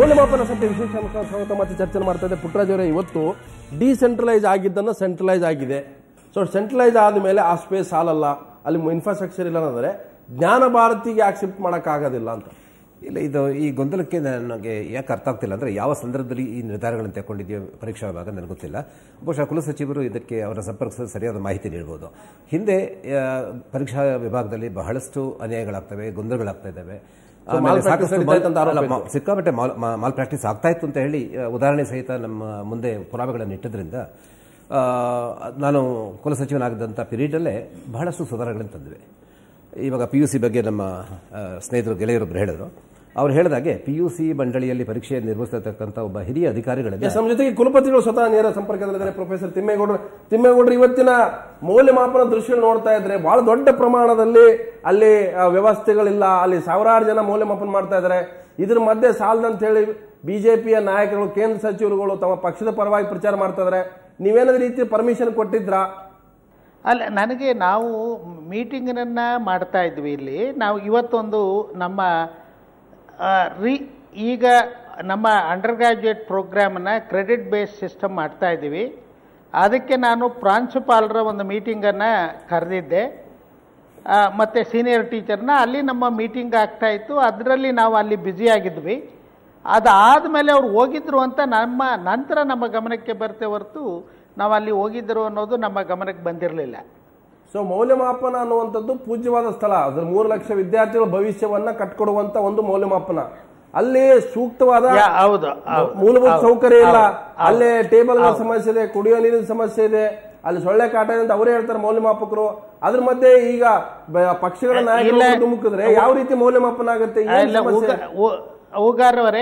ಮೌಲ್ಯಮಾಪನ ಸಮಿತಿ ವಿಶೇಷ ಅಂಶ ಸ್ವಾಗತ ಮತ್ತೆ ಚರ್ಚೆ ಮಾಡ್ತಾ ಇದೆ ಪುಟ್ಟರಾಜ್ ಅವರೇ ಇವತ್ತು ಡಿಸೆಂಟ್ರಲೈಸ್ ಆಗಿದ್ದನ್ನು ಸೆಂಟ್ರಲೈಸ್ ಆಗಿದೆ ಸೊ ಸೆಂಟ್ರಲೈಸ್ ಆದಮೇಲೆ ಆ ಸ್ಪೇಸ್ ಸಾಲಲ್ಲ ಅಲ್ಲಿ ಇನ್ಫ್ರಾಸ್ಟ್ರಕ್ಚರ್ ಇಲ್ಲ ಅನ್ನೋದ್ರೆ ಜ್ಞಾನ ಭಾರತಿಗೆ ಆಕ್ಸೆಪ್ಟ್ ಮಾಡೋಕ್ಕಾಗೋದಿಲ್ಲ ಅಂತ ಇಲ್ಲ ಇದು ಈ ಗೊಂದಲಕ್ಕೆ ನನಗೆ ಯಾಕೆ ಅರ್ಥ ಆಗ್ತಿಲ್ಲ ಅಂದರೆ ಯಾವ ಸಂದರ್ಭದಲ್ಲಿ ಈ ನಿರ್ಧಾರಗಳನ್ನು ತಗೊಂಡಿದೆಯೋ ಪರೀಕ್ಷಾ ವಿಭಾಗ ನನಗೆ ಗೊತ್ತಿಲ್ಲ ಬಹುಶಃ ಕುಲಸಚಿವರು ಇದಕ್ಕೆ ಅವರ ಸಂಪರ್ಕಿಸಿದ ಸರಿಯಾದ ಮಾಹಿತಿ ನೀಡಬಹುದು ಹಿಂದೆ ಆ, ಪರೀಕ್ಷಾ ವಿಭಾಗದಲ್ಲಿ ಬಹಳಷ್ಟು ಅನ್ಯಾಯಗಳಾಗ್ತವೆ ಗೊಂದಲಗಳಾಗ್ತಾ ಇದ್ದಾವೆ ಆಮೇಲೆ malpractice ಸಾಕಷ್ಟು ನಡೀತಾ ಇದೆ ಅಂತ ಆರೋಪ ಅಲ್ಲ, ಇತ್ತು. ಮಾ- ಸಿಕ್ಕಾಪಟ್ಟೆ ಮಾಲ್ ಮಾಲ್ ಪ್ರಾಕ್ಟೀಸ್ ಆಗ್ತಾ ಇತ್ತು ಅಂತ ಹೇಳಿ ಆ, ಉದಾಹರಣೆ ಸಹಿತ ನಮ್ಮ ಮುಂದೆ ಪುರಾವೆಗಳನ್ನು ಇಟ್ಟಿದ್ರಿಂದ ಆ, ನಾನು ಕುಲಸಚಿವನಾಗಿದ್ದಂಥ ಪೀರಿಯಡಲ್ಲೇ ಬಹಳಷ್ಟು ಸುಧಾರಣೆಗಳನ್ನು ತಂದಿವೆ ಇವಾಗ ಪಿ ಯು ಸಿ ಬಗ್ಗೆ ನಮ್ಮ ಆ, ಸ್ನೇಹಿತರು ಗೆಳೆಯರೊಬ್ಬರು ಹೇಳಿದ್ರು ಅವ್ರು ಹೇಳಿದಾಗೆ ಪಿ ಯು ಸಿ ಮಂಡಳಿಯಲ್ಲಿ ಪರೀಕ್ಷೆ ನಿರ್ವಹಿಸತಕ್ಕಂಥ ಒಬ್ಬ ಹಿರಿಯ ಅಧಿಕಾರಿಗಳಿಂದ ಎಸ್, ನಮ್ಮ ಜೊತೆಗೆ ಕುಲಪತಿಗಳು ಸ್ವತಃ ನೇರ ಸಂಪರ್ಕದಲ್ಲಿದ್ದಾರೆ ಪ್ರೊಫೆಸರ್ ತಿಮ್ಮೇಗೌಡರು ತಿಮ್ಮೇಗೌಡರು ಇವತ್ತಿನ ಮೌಲ್ಯಮಾಪನ ದೃಶ್ಯ ನೋಡ್ತಾ ಇದ್ರೆ ಬಹಳ ದೊಡ್ಡ ಪ್ರಮಾಣದಲ್ಲಿ ಅಲ್ಲಿ ಆ, ವ್ಯವಸ್ಥೆಗಳಿಲ್ಲ ಅಲ್ಲಿ ಸಾವಿರಾರು ಜನ ಮೌಲ್ಯಮಾಪನ ಮಾಡ್ತಾ ಇದ್ದಾರೆ ಇದ್ರ ಮಧ್ಯೆ ಸಾಲದಂತ ಹೇಳಿ ಬಿಜೆಪಿಯ ನಾಯಕರು ಕೇಂದ್ರ ಸಚಿವರುಗಳು ತಮ್ಮ ಪಕ್ಷದ ಪರವಾಗಿ ಪ್ರಚಾರ ಮಾಡ್ತಾ ಇದ್ದಾರೆ ನೀವೇನಾದ್ರೂ ರೀತಿ ಪರ್ಮಿಷನ್ ಕೊಟ್ಟಿದ್ರಾ ಅಲ್ಲ ನನಗೆ ನಾವು ಮೀಟಿಂಗನ್ನು ಮಾಡ್ತಾ ಇದ್ವಿ ಇಲ್ಲಿ ನಾವು ಇವತ್ತೊಂದು ನಮ್ಮ ಆ, ರೀ ಈಗ ನಮ್ಮ ಅಂಡರ್ ಗ್ರಾಜ್ಯುಯೇಟ್ ಪ್ರೋಗ್ರಾಮನ್ನು ಕ್ರೆಡಿಟ್ ಬೇಸ್ ಸಿಸ್ಟಮ್ ಮಾಡ್ತಾ ಇದ್ದೀವಿ ಅದಕ್ಕೆ ನಾನು ಪ್ರಾಂಶುಪಾಲರ ಒಂದು ಮೀಟಿಂಗನ್ನು ಕರೆದಿದ್ದೆ ಆ, ಮತ್ತೆ ಸೀನಿಯರ್ ಟೀಚರ್ನ ಅಲ್ಲಿ ನಮ್ಮ ಮೀಟಿಂಗ್ ಆಗ್ತಾ ಇತ್ತು ಅದರಲ್ಲಿ ನಾವು ಅಲ್ಲಿ ಬ್ಯುಸಿ ಆಗಿದ್ವಿ ಅದಾದಮೇಲೆ ಅವ್ರು ಹೋಗಿದ್ರು ಅಂತ ನಮ್ಮ ನಂತರ ನಮ್ಮ ಗಮನಕ್ಕೆ ಬರುತ್ತೆ ಹೊರತು ನಾವು ಅಲ್ಲಿ ಹೋಗಿದ್ರು ಅನ್ನೋದು ನಮ್ಮ ಗಮನಕ್ಕೆ ಬಂದಿರಲಿಲ್ಲ ಸೊ ಮೌಲ್ಯಮಾಪನ ಅನ್ನುವಂಥದ್ದು ಪೂಜ್ಯವಾದ ಸ್ಥಳ ಅದ್ರ ಮೂರು ಲಕ್ಷ ವಿದ್ಯಾರ್ಥಿಗಳ ಭವಿಷ್ಯವನ್ನ ಕಟ್ಕೊಡುವಂತ ಒಂದು ಮೌಲ್ಯಮಾಪನ ಅಲ್ಲಿ ಸೂಕ್ತವಾದ ಯಾ- ಹೌದು ಹೌದು, ಮೂಲಭೂತ ಹೌದು, ಸೌಕರ್ಯ ಇಲ್ಲ ಹೌದು, ಅಲ್ಲೇ ಟೇಬಲ್ ಸಮಸ್ಯೆ ಇದೆ ಕುಡಿಯೋ ನೀರಿನ ಸಮಸ್ಯೆ ಇದೆ ಅಲ್ಲಿ ಸೊಳ್ಳೆ ಕಾಟ ಇದೆ ಅಂತ ಅವರೇ ಹೇಳ್ತಾರೆ ಮೌಲ್ಯಮಾಪಕರು ಅದ್ರ ಮಧ್ಯೆ ಈಗ ಬ- ಪಕ್ಷಗಳ ನಾಯಕರು ಇಲ್ಲ. ಧುಮುಕಿದ್ರೆ ಯಾವ ರೀತಿ ಮೌಲ್ಯಮಾಪನ ಆಗುತ್ತೆ ಏನ್ ಇಲ್ಲ ಸಮಸ್ಯೆ? ಊಗಾರವರೇ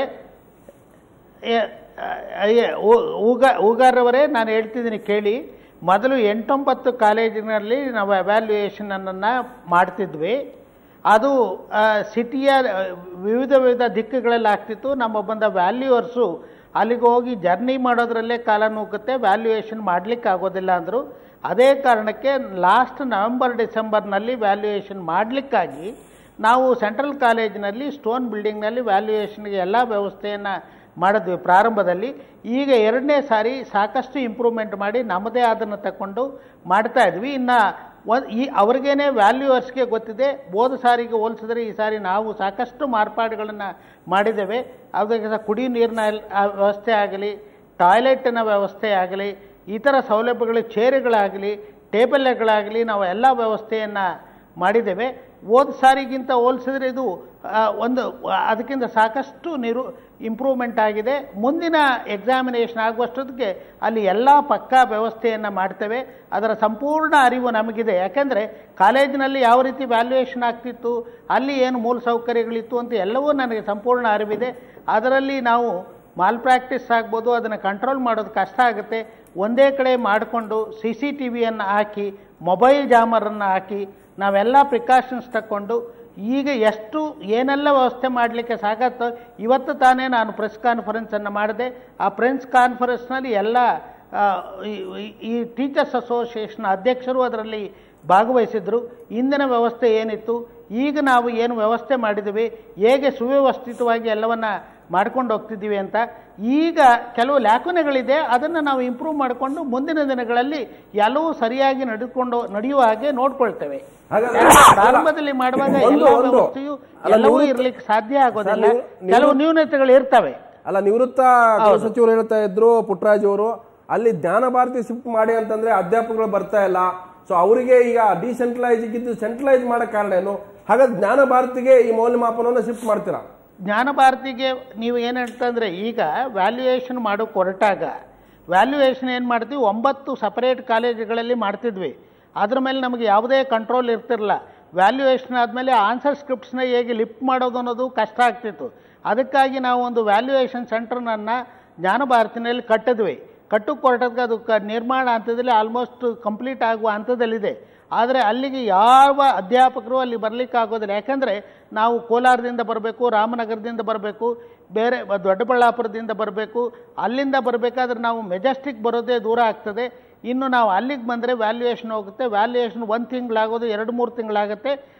ಊಗಾರವರೇ ನಾನು ಹೇಳ್ತಿದ್ದೀನಿ ಕೇಳಿ ಮೊದಲು ಎಂಟೊಂಬತ್ತು ಕಾಲೇಜಿನಲ್ಲಿ ನಾವು ಅವ್ಯಾಲ್ಯೂಯೇಷನನ್ನು ಮಾಡ್ತಿದ್ವಿ ಅದು ಆ, ಸಿಟಿಯ ಆ, ವಿವಿಧ ವಿವಿಧ ದಿಕ್ಕುಗಳಲ್ಲಿ ಆಗ್ತಿತ್ತು ನಮ್ಮ ಬಂದ ವ್ಯಾಲ್ಯೂವರ್ಸು ಅಲ್ಲಿಗೆ ಹೋಗಿ ಜರ್ನಿ ಮಾಡೋದ್ರಲ್ಲೇ ಕಾಲ ನೂಕುತ್ತೆ ವ್ಯಾಲ್ಯೂಯೇಷನ್ ಮಾಡಲಿಕ್ಕೆ ಆಗೋದಿಲ್ಲ ಅಂದರು ಅದೇ ಕಾರಣಕ್ಕೆ ಲಾಸ್ಟ್ ನವೆಂಬರ್ ಡಿಸೆಂಬರ್ನಲ್ಲಿ ವ್ಯಾಲ್ಯೂಯೇಷನ್ ಮಾಡಲಿಕ್ಕಾಗಿ ನಾವು ಸೆಂಟ್ರಲ್ ಕಾಲೇಜಿನಲ್ಲಿ ಸ್ಟೋನ್ ಬಿಲ್ಡಿಂಗ್ನಲ್ಲಿ ವ್ಯಾಲ್ಯೂಯೇಷನ್ಗೆ ಎಲ್ಲ ವ್ಯವಸ್ಥೆಯನ್ನು ಮಾಡಿದ್ವಿ ಪ್ರಾರಂಭದಲ್ಲಿ ಈಗ ಎರಡನೇ ಸಾರಿ ಸಾಕಷ್ಟು ಇಂಪ್ರೂವ್ಮೆಂಟ್ ಮಾಡಿ ನಮ್ಮದೇ ಅದನ್ನು ತಗೊಂಡು ಮಾಡ್ತಾ ಇದ್ವಿ ಇನ್ನು ಒಂದು ಈ ಅವ್ರಿಗೇನೆ ವ್ಯಾಲ್ಯೂವರ್ಸ್ಗೆ ಗೊತ್ತಿದೆ ಹೋದ ಸಾರಿಗೆ ಹೋಲಿಸಿದ್ರೆ ಈ ಸಾರಿ ನಾವು ಸಾಕಷ್ಟು ಮಾರ್ಪಾಡುಗಳನ್ನು ಮಾಡಿದ್ದೇವೆ ಅದಕ್ಕೆ ಸಹ ಕುಡಿಯೋ ನೀರಿನ ಎಲ್- ಆ ವ್ಯವಸ್ಥೆ ಆಗಲಿ ಟಾಯ್ಲೆಟಿನ ವ್ಯವಸ್ಥೆ ಆಗಲಿ ಇತರ ಸೌಲಭ್ಯಗಳು ಚೇರುಗಳಾಗಲಿ ಟೇಬಲ್ಗಳಾಗಲಿ ನಾವು ಎಲ್ಲ ವ್ಯವಸ್ಥೆಯನ್ನು ಮಾಡಿದ್ದೇವೆ ಹೋದ ಸಾರಿಗಿಂತ ಹೋಲಿಸಿದ್ರೆ ಇದು ಆ, ಒಂದು ಅದಕ್ಕಿಂತ ಸಾಕಷ್ಟು ನಿರು ಇಂಪ್ರೂವ್ಮೆಂಟ್ ಆಗಿದೆ ಮುಂದಿನ ಎಕ್ಸಾಮಿನೇಷನ್ ಆಗುವಷ್ಟೊತ್ತಿಗೆ ಅಲ್ಲಿ ಎಲ್ಲ ಪಕ್ಕಾ ವ್ಯವಸ್ಥೆಯನ್ನು ಮಾಡ್ತೇವೆ ಅದರ ಸಂಪೂರ್ಣ ಅರಿವು ನಮಗಿದೆ ಯಾಕೆಂದರೆ ಕಾಲೇಜಿನಲ್ಲಿ ಯಾವ ರೀತಿ ವ್ಯಾಲ್ಯೂಯೇಷನ್ ಆಗ್ತಿತ್ತು ಅಲ್ಲಿ ಏನು ಮೂಲ ಸೌಕರ್ಯಗಳಿತ್ತು ಅಂತ ಎಲ್ಲವೂ ನನಗೆ ಸಂಪೂರ್ಣ ಅರಿವಿದೆ ಅದರಲ್ಲಿ ನಾವು ಮಾಲ್ ಪ್ರಾಕ್ಟೀಸ್ ಆಗ್ಬೋದು ಅದನ್ನು ಕಂಟ್ರೋಲ್ ಮಾಡೋದು ಕಷ್ಟ ಆಗುತ್ತೆ ಒಂದೇ ಕಡೆ ಮಾಡಿಕೊಂಡು ಸಿ ಸಿ ಟಿ ವಿಯನ್ನು ಹಾಕಿ ಮೊಬೈಲ್ ಜಾಮರನ್ನು ಹಾಕಿ ನಾವೆಲ್ಲ ಪ್ರಿಕಾಷನ್ಸ್ ತಗೊಂಡು ಈಗ ಎಷ್ಟು ಏನೆಲ್ಲ ವ್ಯವಸ್ಥೆ ಮಾಡಲಿಕ್ಕೆ ಸಾಕತ್ತೋ ಇವತ್ತು ತಾನೇ ನಾನು ಪ್ರೆಸ್ ಕಾನ್ಫರೆನ್ಸನ್ನು ಮಾಡಿದೆ ಆ ಪ್ರೆಸ್ ಕಾನ್ಫರೆನ್ಸ್ನಲ್ಲಿ ಎಲ್ಲ ಆ, ಈ- ಈ- ಈ ಟೀಚರ್ಸ್ ಅಸೋಸಿಯೇಷನ್ ಅಧ್ಯಕ್ಷರು ಅದರಲ್ಲಿ ಭಾಗವಹಿಸಿದ್ರು ಇಂದಿನ ವ್ಯವಸ್ಥೆ ಏನಿತ್ತು ಈಗ ನಾವು ಏನು ವ್ಯವಸ್ಥೆ ಮಾಡಿದ್ದೀವಿ ಹೇಗೆ ಸುವ್ಯವಸ್ಥಿತವಾಗಿ ಎಲ್ಲವನ್ನ ಮಾಡ್ಕೊಂಡು ಹೋಗ್ತಿದ್ದೀವಿ ಅಂತ ಈಗ ಕೆಲವು ಲ್ಯಾಕುನೆಗಳಿದೆ ಅದನ್ನು ನಾವು ಇಂಪ್ರೂವ್ ಮಾಡಿಕೊಂಡು ಮುಂದಿನ ದಿನಗಳಲ್ಲಿ ಎಲ್ಲವೂ ಸರಿಯಾಗಿ ನಡೆದುಕೊಂಡು ನಡೆಯುವ ಹಾಗೆ ನೋಡ್ಕೊಳ್ತೇವೆ ಹಾಗಾದ್ರೆ- ಯಾಕಂದ್ರೆ ಪ್ರಾರಂಭದಲ್ಲಿ ಮಾಡುವಾಗ ಒಂದು- ಎಲ್ಲ ಒಂದು. ವ್ಯವಸ್ಥೆಯು ಅಲ್ಲ, ಎಲ್ಲವೂ ನಿವೃತ್ತ- ಇರ್ಲಿಕ್ಕೆ ಸಾಧ್ಯ ಆಗೋದಿಲ್ಲ ನೀವು- ನೀವು- ಕೆಲವು ನ್ಯೂನತೆಗಳು ಇರ್ತವೆ ಅಲ್ಲ ನಿವೃತ್ತ ಸಚಿವರು ಹೇಳ್ತಾ ಇದ್ರು ಪುಟ್ಟರಾಜ್ ಅವರು ಅಲ್ಲಿ ಜ್ಞಾನ ಭಾರತಿ ಶಿಫ್ಟ್ ಮಾಡಿ ಅಂತಂದ್ರೆ ಅಧ್ಯಾಪಕರು ಬರ್ತಾ ಇಲ್ಲ ಸೊ ಅವರಿಗೆ ಈಗ ಡಿಸೆಂಟ್ರಲೈಸ್ ಇದ್ದು ಸೆಂಟ್ರಲೈಸ್ ಮಾಡಕ್ ಕಾರಣ ಏನು ಹಾಗಾದ್ರೆ ಜ್ಞಾನ ಭಾರತಿಗೆ ಈ ಮೌಲ್ಯಮಾಪನವನ್ನು ಶಿಫ್ಟ್ ಮಾಡ್ತೀರಾ ಜ್ಞಾನ ಭಾರತಿಗೆ ನೀವು ಏನಂತಂದರೆ ಈಗ ವ್ಯಾಲ್ಯೂಯೇಷನ್ ಮಾಡೋಕೆ ಹೊರಟಾಗ ವ್ಯಾಲ್ಯೂಯೇಷನ್ ಏನು ಮಾಡ್ತೀವಿ ಒಂಬತ್ತು ಸಪರೇಟ್ ಕಾಲೇಜುಗಳಲ್ಲಿ ಮಾಡ್ತಿದ್ವಿ ಅದ್ರ ಮೇಲೆ ನಮಗೆ ಯಾವುದೇ ಕಂಟ್ರೋಲ್ ಇರ್ತಿರಲಿಲ್ಲ ವ್ಯಾಲ್ಯೂಯೇಷನ್ ಆದಮೇಲೆ ಆನ್ಸರ್ ಸ್ಕ್ರಿಪ್ಟ್ಸ್ನ ಹೇಗೆ ಲಿಫ್ಟ್ ಮಾಡೋದು ಅನ್ನೋದು ಕಷ್ಟ ಆಗ್ತಿತ್ತು ಅದಕ್ಕಾಗಿ ನಾವು ಒಂದು ವ್ಯಾಲ್ಯೂಯೇಷನ್ ಸೆಂಟರ್ನನ್ನು ಜ್ಞಾನ ಭಾರತಿನಲ್ಲಿ ಕಟ್ಟಿದ್ವಿ ಕಟ್ಟಕ್ಕೆ ಹೊರಟದ್ಗೆ ಅದು ಕ ನಿರ್ಮಾಣ ಹಂತದಲ್ಲಿ ಆಲ್ಮೋಸ್ಟ್ ಕಂಪ್ಲೀಟ್ ಆಗುವ ಹಂತದಲ್ಲಿದೆ ಆದರೆ ಅಲ್ಲಿಗೆ ಯಾವ ಅಧ್ಯಾಪಕರು ಅಲ್ಲಿ ಬರಲಿಕ್ಕೆ ಆಗೋದಿಲ್ಲ ಯಾಕಂದರೆ ನಾವು ಕೋಲಾರದಿಂದ ಬರಬೇಕು ರಾಮನಗರದಿಂದ ಬರಬೇಕು ಬೇರೆ ಬ- ದೊಡ್ಡಬಳ್ಳಾಪುರದಿಂದ ಬರಬೇಕು ಅಲ್ಲಿಂದ ಬರಬೇಕಾದ್ರೆ ನಾವು ಮೆಜೆಸ್ಟಿಕ್ ಬರೋದೇ ದೂರ ಆಗ್ತದೆ ಇನ್ನು ನಾವು ಅಲ್ಲಿಗೆ ಬಂದರೆ ವ್ಯಾಲ್ಯೂಯೇಷನ್ ಹೋಗುತ್ತೆ ವ್ಯಾಲ್ಯೂಯೇಷನ್ ಒಂದು ತಿಂಗಳಾಗೋದು ಎರಡು ಮೂರು ತಿಂಗಳಾಗುತ್ತೆ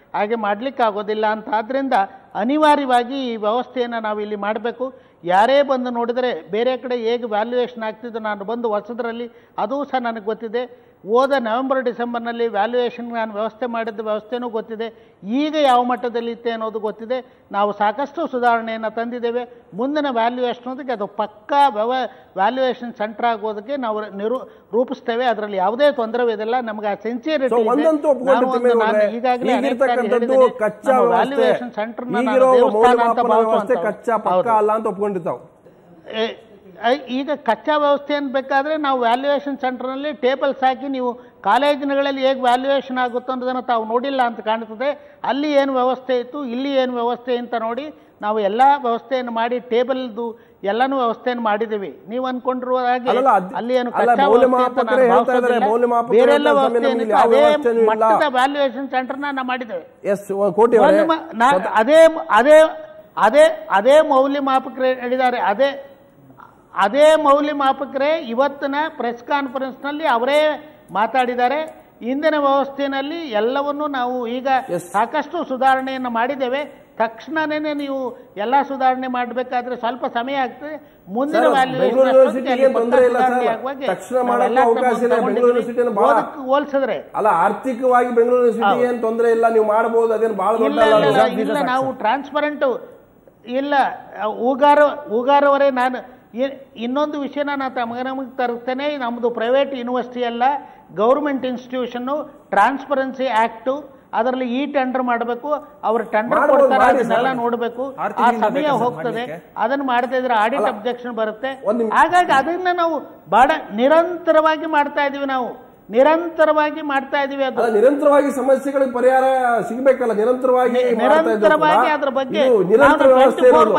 ಹಾಗೆ ಮಾಡಲಿಕ್ಕೆ ಆಗೋದಿಲ್ಲ ಅಂತ ಆದ್ದರಿಂದ ಅನಿವಾರ್ಯವಾಗಿ ಈ ವ್ಯವಸ್ಥೆಯನ್ನು ನಾವು ಇಲ್ಲಿ ಮಾಡಬೇಕು ಯಾರೇ ಬಂದು ನೋಡಿದರೆ ಬೇರೆ ಕಡೆ ಹೇಗೆ ವ್ಯಾಲ್ಯೂಯೇಷನ್ ಆಗ್ತಿದ್ದು ನಾನು ಬಂದು ಹೊಸದ್ರಲ್ಲಿ ಅದೂ ಸಹ ನನಗೆ ಗೊತ್ತಿದೆ ಹೋದ ನವೆಂಬರ್ ಡಿಸೆಂಬರ್ನಲ್ಲಿ ವ್ಯಾಲ್ಯೂಯೇಷನ್ ನಾನು ವ್ಯವಸ್ಥೆ ಮಾಡಿದ್ದ ವ್ಯವಸ್ಥೆನೂ ಗೊತ್ತಿದೆ ಈಗ ಯಾವ ಮಟ್ಟದಲ್ಲಿ ಇತ್ತೆ ಅನ್ನೋದು ಗೊತ್ತಿದೆ ನಾವು ಸಾಕಷ್ಟು ಸುಧಾರಣೆಯನ್ನು ತಂದಿದ್ದೇವೆ ಮುಂದಿನ ವ್ಯಾಲ್ಯೂಯೇಷನ್ ಅದು ಪಕ್ಕಾ ವ್ಯವ ವ್ಯಾಲ್ಯೂಯೇಷನ್ ಸೆಂಟರ್ ಆಗೋದಕ್ಕೆ ನಾವು ನಿರು ರೂಪಿಸ್ತೇವೆ ಅದರಲ್ಲಿ ಯಾವುದೇ ತೊಂದರೆ ಇದಿಲ್ಲ ನಮಗೆ ಆ So, ಸಿನ್ಸಿಯರಿಟಿ ಒಂದಂತೂ ಒಪ್ಕೊಂಡಿರ್ತೀವಿ ಮೇಡಮ್ರೆ. ಈಗಿರ್ತಕ್ಕಂಥದ್ದು ಕಚ್ಚಾ ವ್ಯವಸ್ಥೆ ಈಗಿರೋ ಮೌಲ್ಯಮಾಪನ ವ್ಯವಸ್ಥೆ ಕಚ್ಚಾ ಪಕ್ಕ ಅಲ್ಲ ಅಂತ ಒಪ್ಕೊಂಡಿರ್ತಾವ್ ಎ- ಐ- ಈಗ ಕಚ್ಚಾ ವ್ಯವಸ್ಥೆಯನ್ನು ಬೇಕಾದರೆ ನಾವು ವ್ಯಾಲ್ಯೂಯೇಷನ್ ಸೆಂಟರ್ನಲ್ಲಿ ಟೇಬಲ್ಸ್ ಹಾಕಿ ನೀವು ಕಾಲೇಜಿನಗಳಲ್ಲಿ ಹೇಗೆ ವ್ಯಾಲ್ಯೂಯೇಷನ್ ಆಗುತ್ತೆ ಅನ್ನೋದನ್ನು ತಾವು ನೋಡಿಲ್ಲ ಅಂತ ಕಾಣ್ತದೆ ಅಲ್ಲಿ ಏನು ವ್ಯವಸ್ಥೆ ಇತ್ತು ಇಲ್ಲಿ ಏನು ವ್ಯವಸ್ಥೆ ಅಂತ ನೋಡಿ ನಾವು ಎಲ್ಲ ವ್ಯವಸ್ಥೆಯನ್ನು ಮಾಡಿ ಟೇಬಲ್ದು ಎಲ್ಲನೂ ವ್ಯವಸ್ಥೆಯನ್ನು ಮಾಡಿದ್ದೀವಿ ನೀವು ಅನ್ಕೊಂಡಿರುವ ಹಾಗೆ ಅಲ್ಲಲ್ಲ, ಅದ್- ಅಲ್ಲಿ ಏನು ಅಲ್ಲ, ಕಚ್ಚಾ ಮೌಲ್ಯಮಾಪಕರೇ ವ್ಯವಸ್ಥೆ ಅಂತ ನಾನು ಹೇಳ್ತಾ ಇದ್ದಾರೆ, ಭಾವಿಸೋದಿಲ್ಲ. ಮೌಲ್ಯಮಾಪಕರು ಬೇರೆಲ್ಲ ಹೇಳ್ತಾ ವ್ಯವಸ್ಥೆ ಇದ್ದಾರೆ, ಏನಿತ್ತು, ಯಾವ ಅದೇ ವ್ಯವಸ್ಥೆನೂ ಇಲ್ಲ. ಮಟ್ಟದ ವ್ಯಾಲ್ಯೂಯೇಷನ್ ಸೆಂಟರ್ನ ನಾವು ಮಾಡಿದ್ದೇವೆ ಎಸ್ ಕೋಟಿ ಅವರೇ ಒಂದು ಮ- ನಾ- ಅದೇ ಅದೇ ಅದೇ ಅದೇ ಮೌಲ್ಯಮಾಪಕರೇ ಹೇಳಿದ್ದಾರೆ ಅದೇ ಅದೇ ಮೌಲ್ಯಮಾಪಕರೇ ಇವತ್ತಿನ ಪ್ರೆಸ್ ಕಾನ್ಫರೆನ್ಸ್ನಲ್ಲಿ ಅವರೇ ಮಾತಾಡಿದ್ದಾರೆ ಇಂದಿನ ವ್ಯವಸ್ಥೆಯಲ್ಲಿ ಎಲ್ಲವನ್ನೂ ನಾವು ಈಗ Yes. ಸಾಕಷ್ಟು ಸುಧಾರಣೆಯನ್ನು ಮಾಡಿದ್ದೇವೆ ತಕ್ಷಣನೇ ನೀವು ಎಲ್ಲ ಸುಧಾರಣೆ ಮಾಡಬೇಕಾದ್ರೆ ಸ್ವಲ್ಪ ಸಮಯ ಆಗ್ತದೆ ಮುಂದಿನ ಸರ್, valuation ಬೆಂಗಳೂರು ಅಷ್ಟೊತ್ತಿಗೆ ಅಲ್ಲಿ ಯೂನಿವರ್ಸಿಟಿಗೆ ಪಕ್ಕ ತೊಂದರೆ ಇಲ್ಲ ಸುಧಾರಣೆ ಸರ್. ಆಗುವಾಗೆ ತಕ್ಷಣ ನಾವು ಮಾಡಕ್ಕೆ ಎಲ್ಲ ಅವಕಾಶ ಇದೆ. ತಗೊಂಡಿದ್ದೀವಿ. ಬೆಂಗಳೂರು ಯೂನಿವರ್ಸಿಟಿಯನ್ನು ಬಹಳ- ಓದಕ್ಕೆ ಹೋಲಿಸಿದ್ರೆ ಅಲ್ಲ ಆರ್ಥಿಕವಾಗಿ ಬೆಂಗಳೂರು ಯೂನಿವರ್ಸಿಟಿ ಏನ್ ತೊಂದರೆ ಇಲ್ಲ ನೀವು ಮಾಡಬಹುದು ಅದೇನು ಬಹಳ ದೊಡ್ಡ ಇಲ್ಲ ಅಲ್ಲ ಇಲ್ಲ, ಅದು. ಇಲ್ಲ ನಾವು ಟ್ರಾನ್ಸ್ಪರೆಂಟ್ ಇಲ್ಲ ಊಗಾರ ಊಗಾರವರೇ ನಾನು ಇ- ಇನ್ನೊಂದು ವಿಷಯನ ನಾನು ತಮಗೆ ನಮಗೆ ತರ್ತೇನೆ ನಮ್ಮದು ಪ್ರೈವೇಟ್ ಯೂನಿವರ್ಸಿಟಿ ಅಲ್ಲ ಗೌರ್ಮೆಂಟ್ ಇನ್ಸ್ಟಿಟ್ಯೂಷನ್ನು ಟ್ರಾನ್ಸ್ಪರೆನ್ಸಿ ಆಕ್ಟು ಅದರಲ್ಲಿ ಈ ಟೆಂಡರ್ ಮಾಡಬೇಕು ಅವ್ರು ಟೆಂಡರ್ ಮಾಡ್ಬೋದು, ಕೊಡ್ತಾರೆ ಮಾಡಿ ಅದನ್ನೆಲ್ಲ ಸರ್. ನೋಡಬೇಕು ಆ ಆರ್ಥಿಕದಿಂದ ಸಮಯ ಬೇಕಾ ಸರ್ ಹೋಗ್ತದೆ ಮಾಡ್ಲಿಕ್ಕೆ? ಅದನ್ನು ಮಾಡದೇ ಇದ್ರೆ ಆಡಿಟ್ ಅಬ್ಜೆಕ್ಷನ್ ಬರುತ್ತೆ ಒಂದ್ ನಿಮಿಷ. ಹಾಗಾಗಿ ಅದನ್ನ ನಾವು ಬಹಳ ನಿರಂತರವಾಗಿ ಮಾಡ್ತಾ ಇದೀವಿ ನಾವು ನಿರಂತರವಾಗಿ ಮಾಡ್ತಾ ಇದೀವಿ ಅದು ಅಲ್ಲ ನಿರಂತರವಾಗಿ ಸಮಸ್ಯೆಗಳಿಗೆ ಪರಿಹಾರ ಸಿಗಬೇಕಲ್ಲ ನಿರಂತರವಾಗಿ ಮಾಡ್ತಾ ಇದ್ರು ಕೂಡ ನಿರಂತರವಾಗಿ ಅದ್ರ ಬಗ್ಗೆ ಇದು ನಿರಂತರ ವ್ಯವಸ್ಥೆ ಇರೋದು.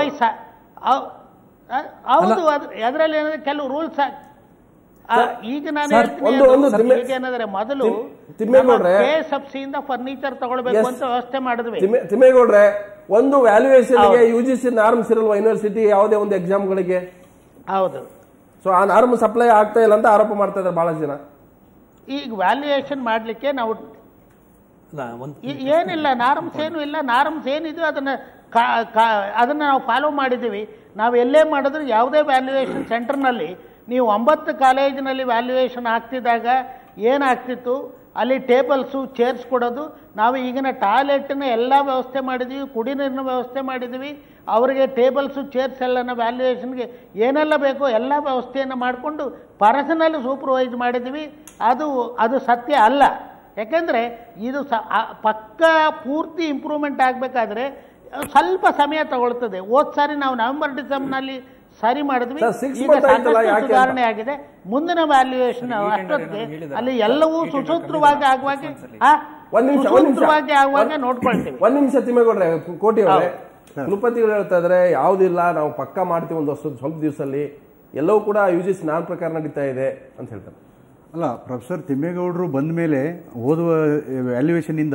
ಹೌದು ಅದ್- ಅದ್ರಲ್ಲಿ ಏನಂದ್ರೆ ಕೆಲವು ರೂಲ್ಸ್ ಈಗ ನಾನು ಸರ್, ಹೇಳ್ತೀನಿ ಒಂದು- ಅದು ಒಂದು ತಿಮ್ಮೆ- ಈಗ ಏನಂದ್ರೆ ಮೊದಲು ತಿಮ್- ತಿಮ್ಮೇಗೌಡ್ರೆ, ಕೆ ಸಬ್ಸಿಯಿಂದ ಫರ್ನಿಚರ್ ತಗೊಳ್ಬೇಕು Yes. ಅಂತ ವ್ಯವಸ್ಥೆ ಮಾಡಿದ್ವಿ ತಿಮ್ಮೆ- ತಿಮ್ಮೇಗೌಡ್ರೆ ಒಂದು ವ್ಯಾಲ್ಯೂಯೇಷನ್ ಗೆ ಯು ಜಿ ಸಿ ನಾರ್ಮ್ಸ್ ಇರಲ್ವಾ ಯೂನಿವರ್ಸಿಟಿ ಯಾವುದೇ ಒಂದು ಎಕ್ಸಾಮ್ಗಳಿಗೆ ಹೌದು ಸೊ ಆ ನಾರ್ಮ್ ಸಪ್ಲೈ ಆಗ್ತಾ ಇಲ್ಲ ಅಂತ ಆರೋಪ ಮಾಡ್ತಾ ಇದ್ದಾರೆ ಬಹಳ ಜನ ಈಗ ವ್ಯಾಲ್ಯೂಯೇಷನ್ ಮಾಡ್ಲಿಕ್ಕೆ ನಾವು ಅಲ್ಲ ಒಂದು ಈ- ಏನಿಲ್ಲ ನಾರ್ಮ್ಸ್ ಏನು ಇಲ್ಲ ನಾರ್ಮ್ಸ್ ಏನಿದೆ ಅದನ್ನ ಕಾ- ಕಾ- ಅದನ್ನ ನಾವು ಫಾಲೋ ಮಾಡಿದ್ದೀವಿ ನಾವು ಎಲ್ಲೇ ಮಾಡಿದ್ರು ಯಾವುದೇ ವ್ಯಾಲ್ಯೂಯೇಷನ್ ಸೆಂಟರ್ನಲ್ಲಿ ನೀವು ಒಂಬತ್ತು ಕಾಲೇಜಿನಲ್ಲಿ ವ್ಯಾಲ್ಯೂಯೇಷನ್ ಆಗ್ತಿದ್ದಾಗ ಏನಾಗ್ತಿತ್ತು ಅಲ್ಲಿ ಟೇಬಲ್ಸು ಚೇರ್ಸ್ ಕೊಡೋದು ನಾವು ಈಗಿನ ಟಾಯ್ಲೆಟ್ನ ಎಲ್ಲ ವ್ಯವಸ್ಥೆ ಮಾಡಿದ್ದೀವಿ ಕುಡಿ ನೀರಿನ ವ್ಯವಸ್ಥೆ ಮಾಡಿದ್ದೀವಿ ಅವರಿಗೆ ಟೇಬಲ್ಸು ಚೇರ್ಸ್ ಎಲ್ಲನ ವ್ಯಾಲ್ಯೂಯೇಷನ್ಗೆ ಏನೆಲ್ಲ ಬೇಕೋ ಎಲ್ಲ ವ್ಯವಸ್ಥೆಯನ್ನು ಮಾಡಿಕೊಂಡು ಪರ್ಸನಲ್ ಸೂಪರ್ವೈಸ್ ಮಾಡಿದ್ದೀವಿ ಅದು ಅದು ಸತ್ಯ ಅಲ್ಲ ಯಾಕೆಂದರೆ ಇದು ಸ ಆ- ಪಕ್ಕ ಪೂರ್ತಿ ಇಂಪ್ರೂವ್ಮೆಂಟ್ ಆಗಬೇಕಾದ್ರೆ ಸ್ವಲ್ಪ ಸಮಯ ತಗೊಳ್ತದೆ ಹೋದ್ ಸಾರಿ ನಾವು ನವೆಂಬರ್ ಡಿಸೆಂಬರ್ನಲ್ಲಿ ಸರಿ ಮಾಡಿದ್ವಿ ಸರ್, six ಈಗ month ಆಯ್ತಲ್ಲ, ಸಾಕಷ್ಟು ಯಾಕೆ ಅಂತ? ಸುಧಾರಣೆ ಆಗಿದೆ ಮುಂದಿನ ವ್ಯಾಲ್ಯೂಯೇಷನ್ ಅಷ್ಟೊತ್ತಿಗೆ ಅಲ್ಲಿ ಎಲ್ಲವೂ ಸುಸೂತ್ರವಾಗಿ ಆಗುವಾಗೆ ಆ, ಒಂದ್ ನಿಮಿಷ ಒಂದ್ ನಿಮಿಷ ಸುಸೂತ್ರವಾಗಿ ಆಗುವಾಗೆ ನೋಡ್ಕೊಳ್ತೀವಿ ಒಂದ್ ನಿಮಿಷ ತಿಮ್ಮೇಗೌಡ್ರೆ ಕೋಟಿ ಅವರೇ ಕುಲಪತಿಗಳು ಹೇಳ್ತಾ ಇದ್ರೆ ಯಾವುದಿಲ್ಲ ನಾವು ಪಕ್ಕ ಮಾಡ್ತೀವಿ ಒಂದು ವರ್ಷ ಸ್ವಲ್ಪ ದಿವಸದಲ್ಲಿ ಎಲ್ಲವೂ ಕೂಡ ಯು ಜಿ ಸಿ ನಾನ್ ಪ್ರಕಾರ ನಡೀತಾ ಇದೆ ಅಂತ ಹೇಳ್ತಾರೆ ಅಲ್ಲ ಪ್ರೊಫೆಸರ್ ತಿಮ್ಮೇಗೌಡರು ಬಂದ ಮೇಲೆ ಓದುವ ವ್ಯಾಲ್ಯೂಯೇಷನ್ನಿಂದ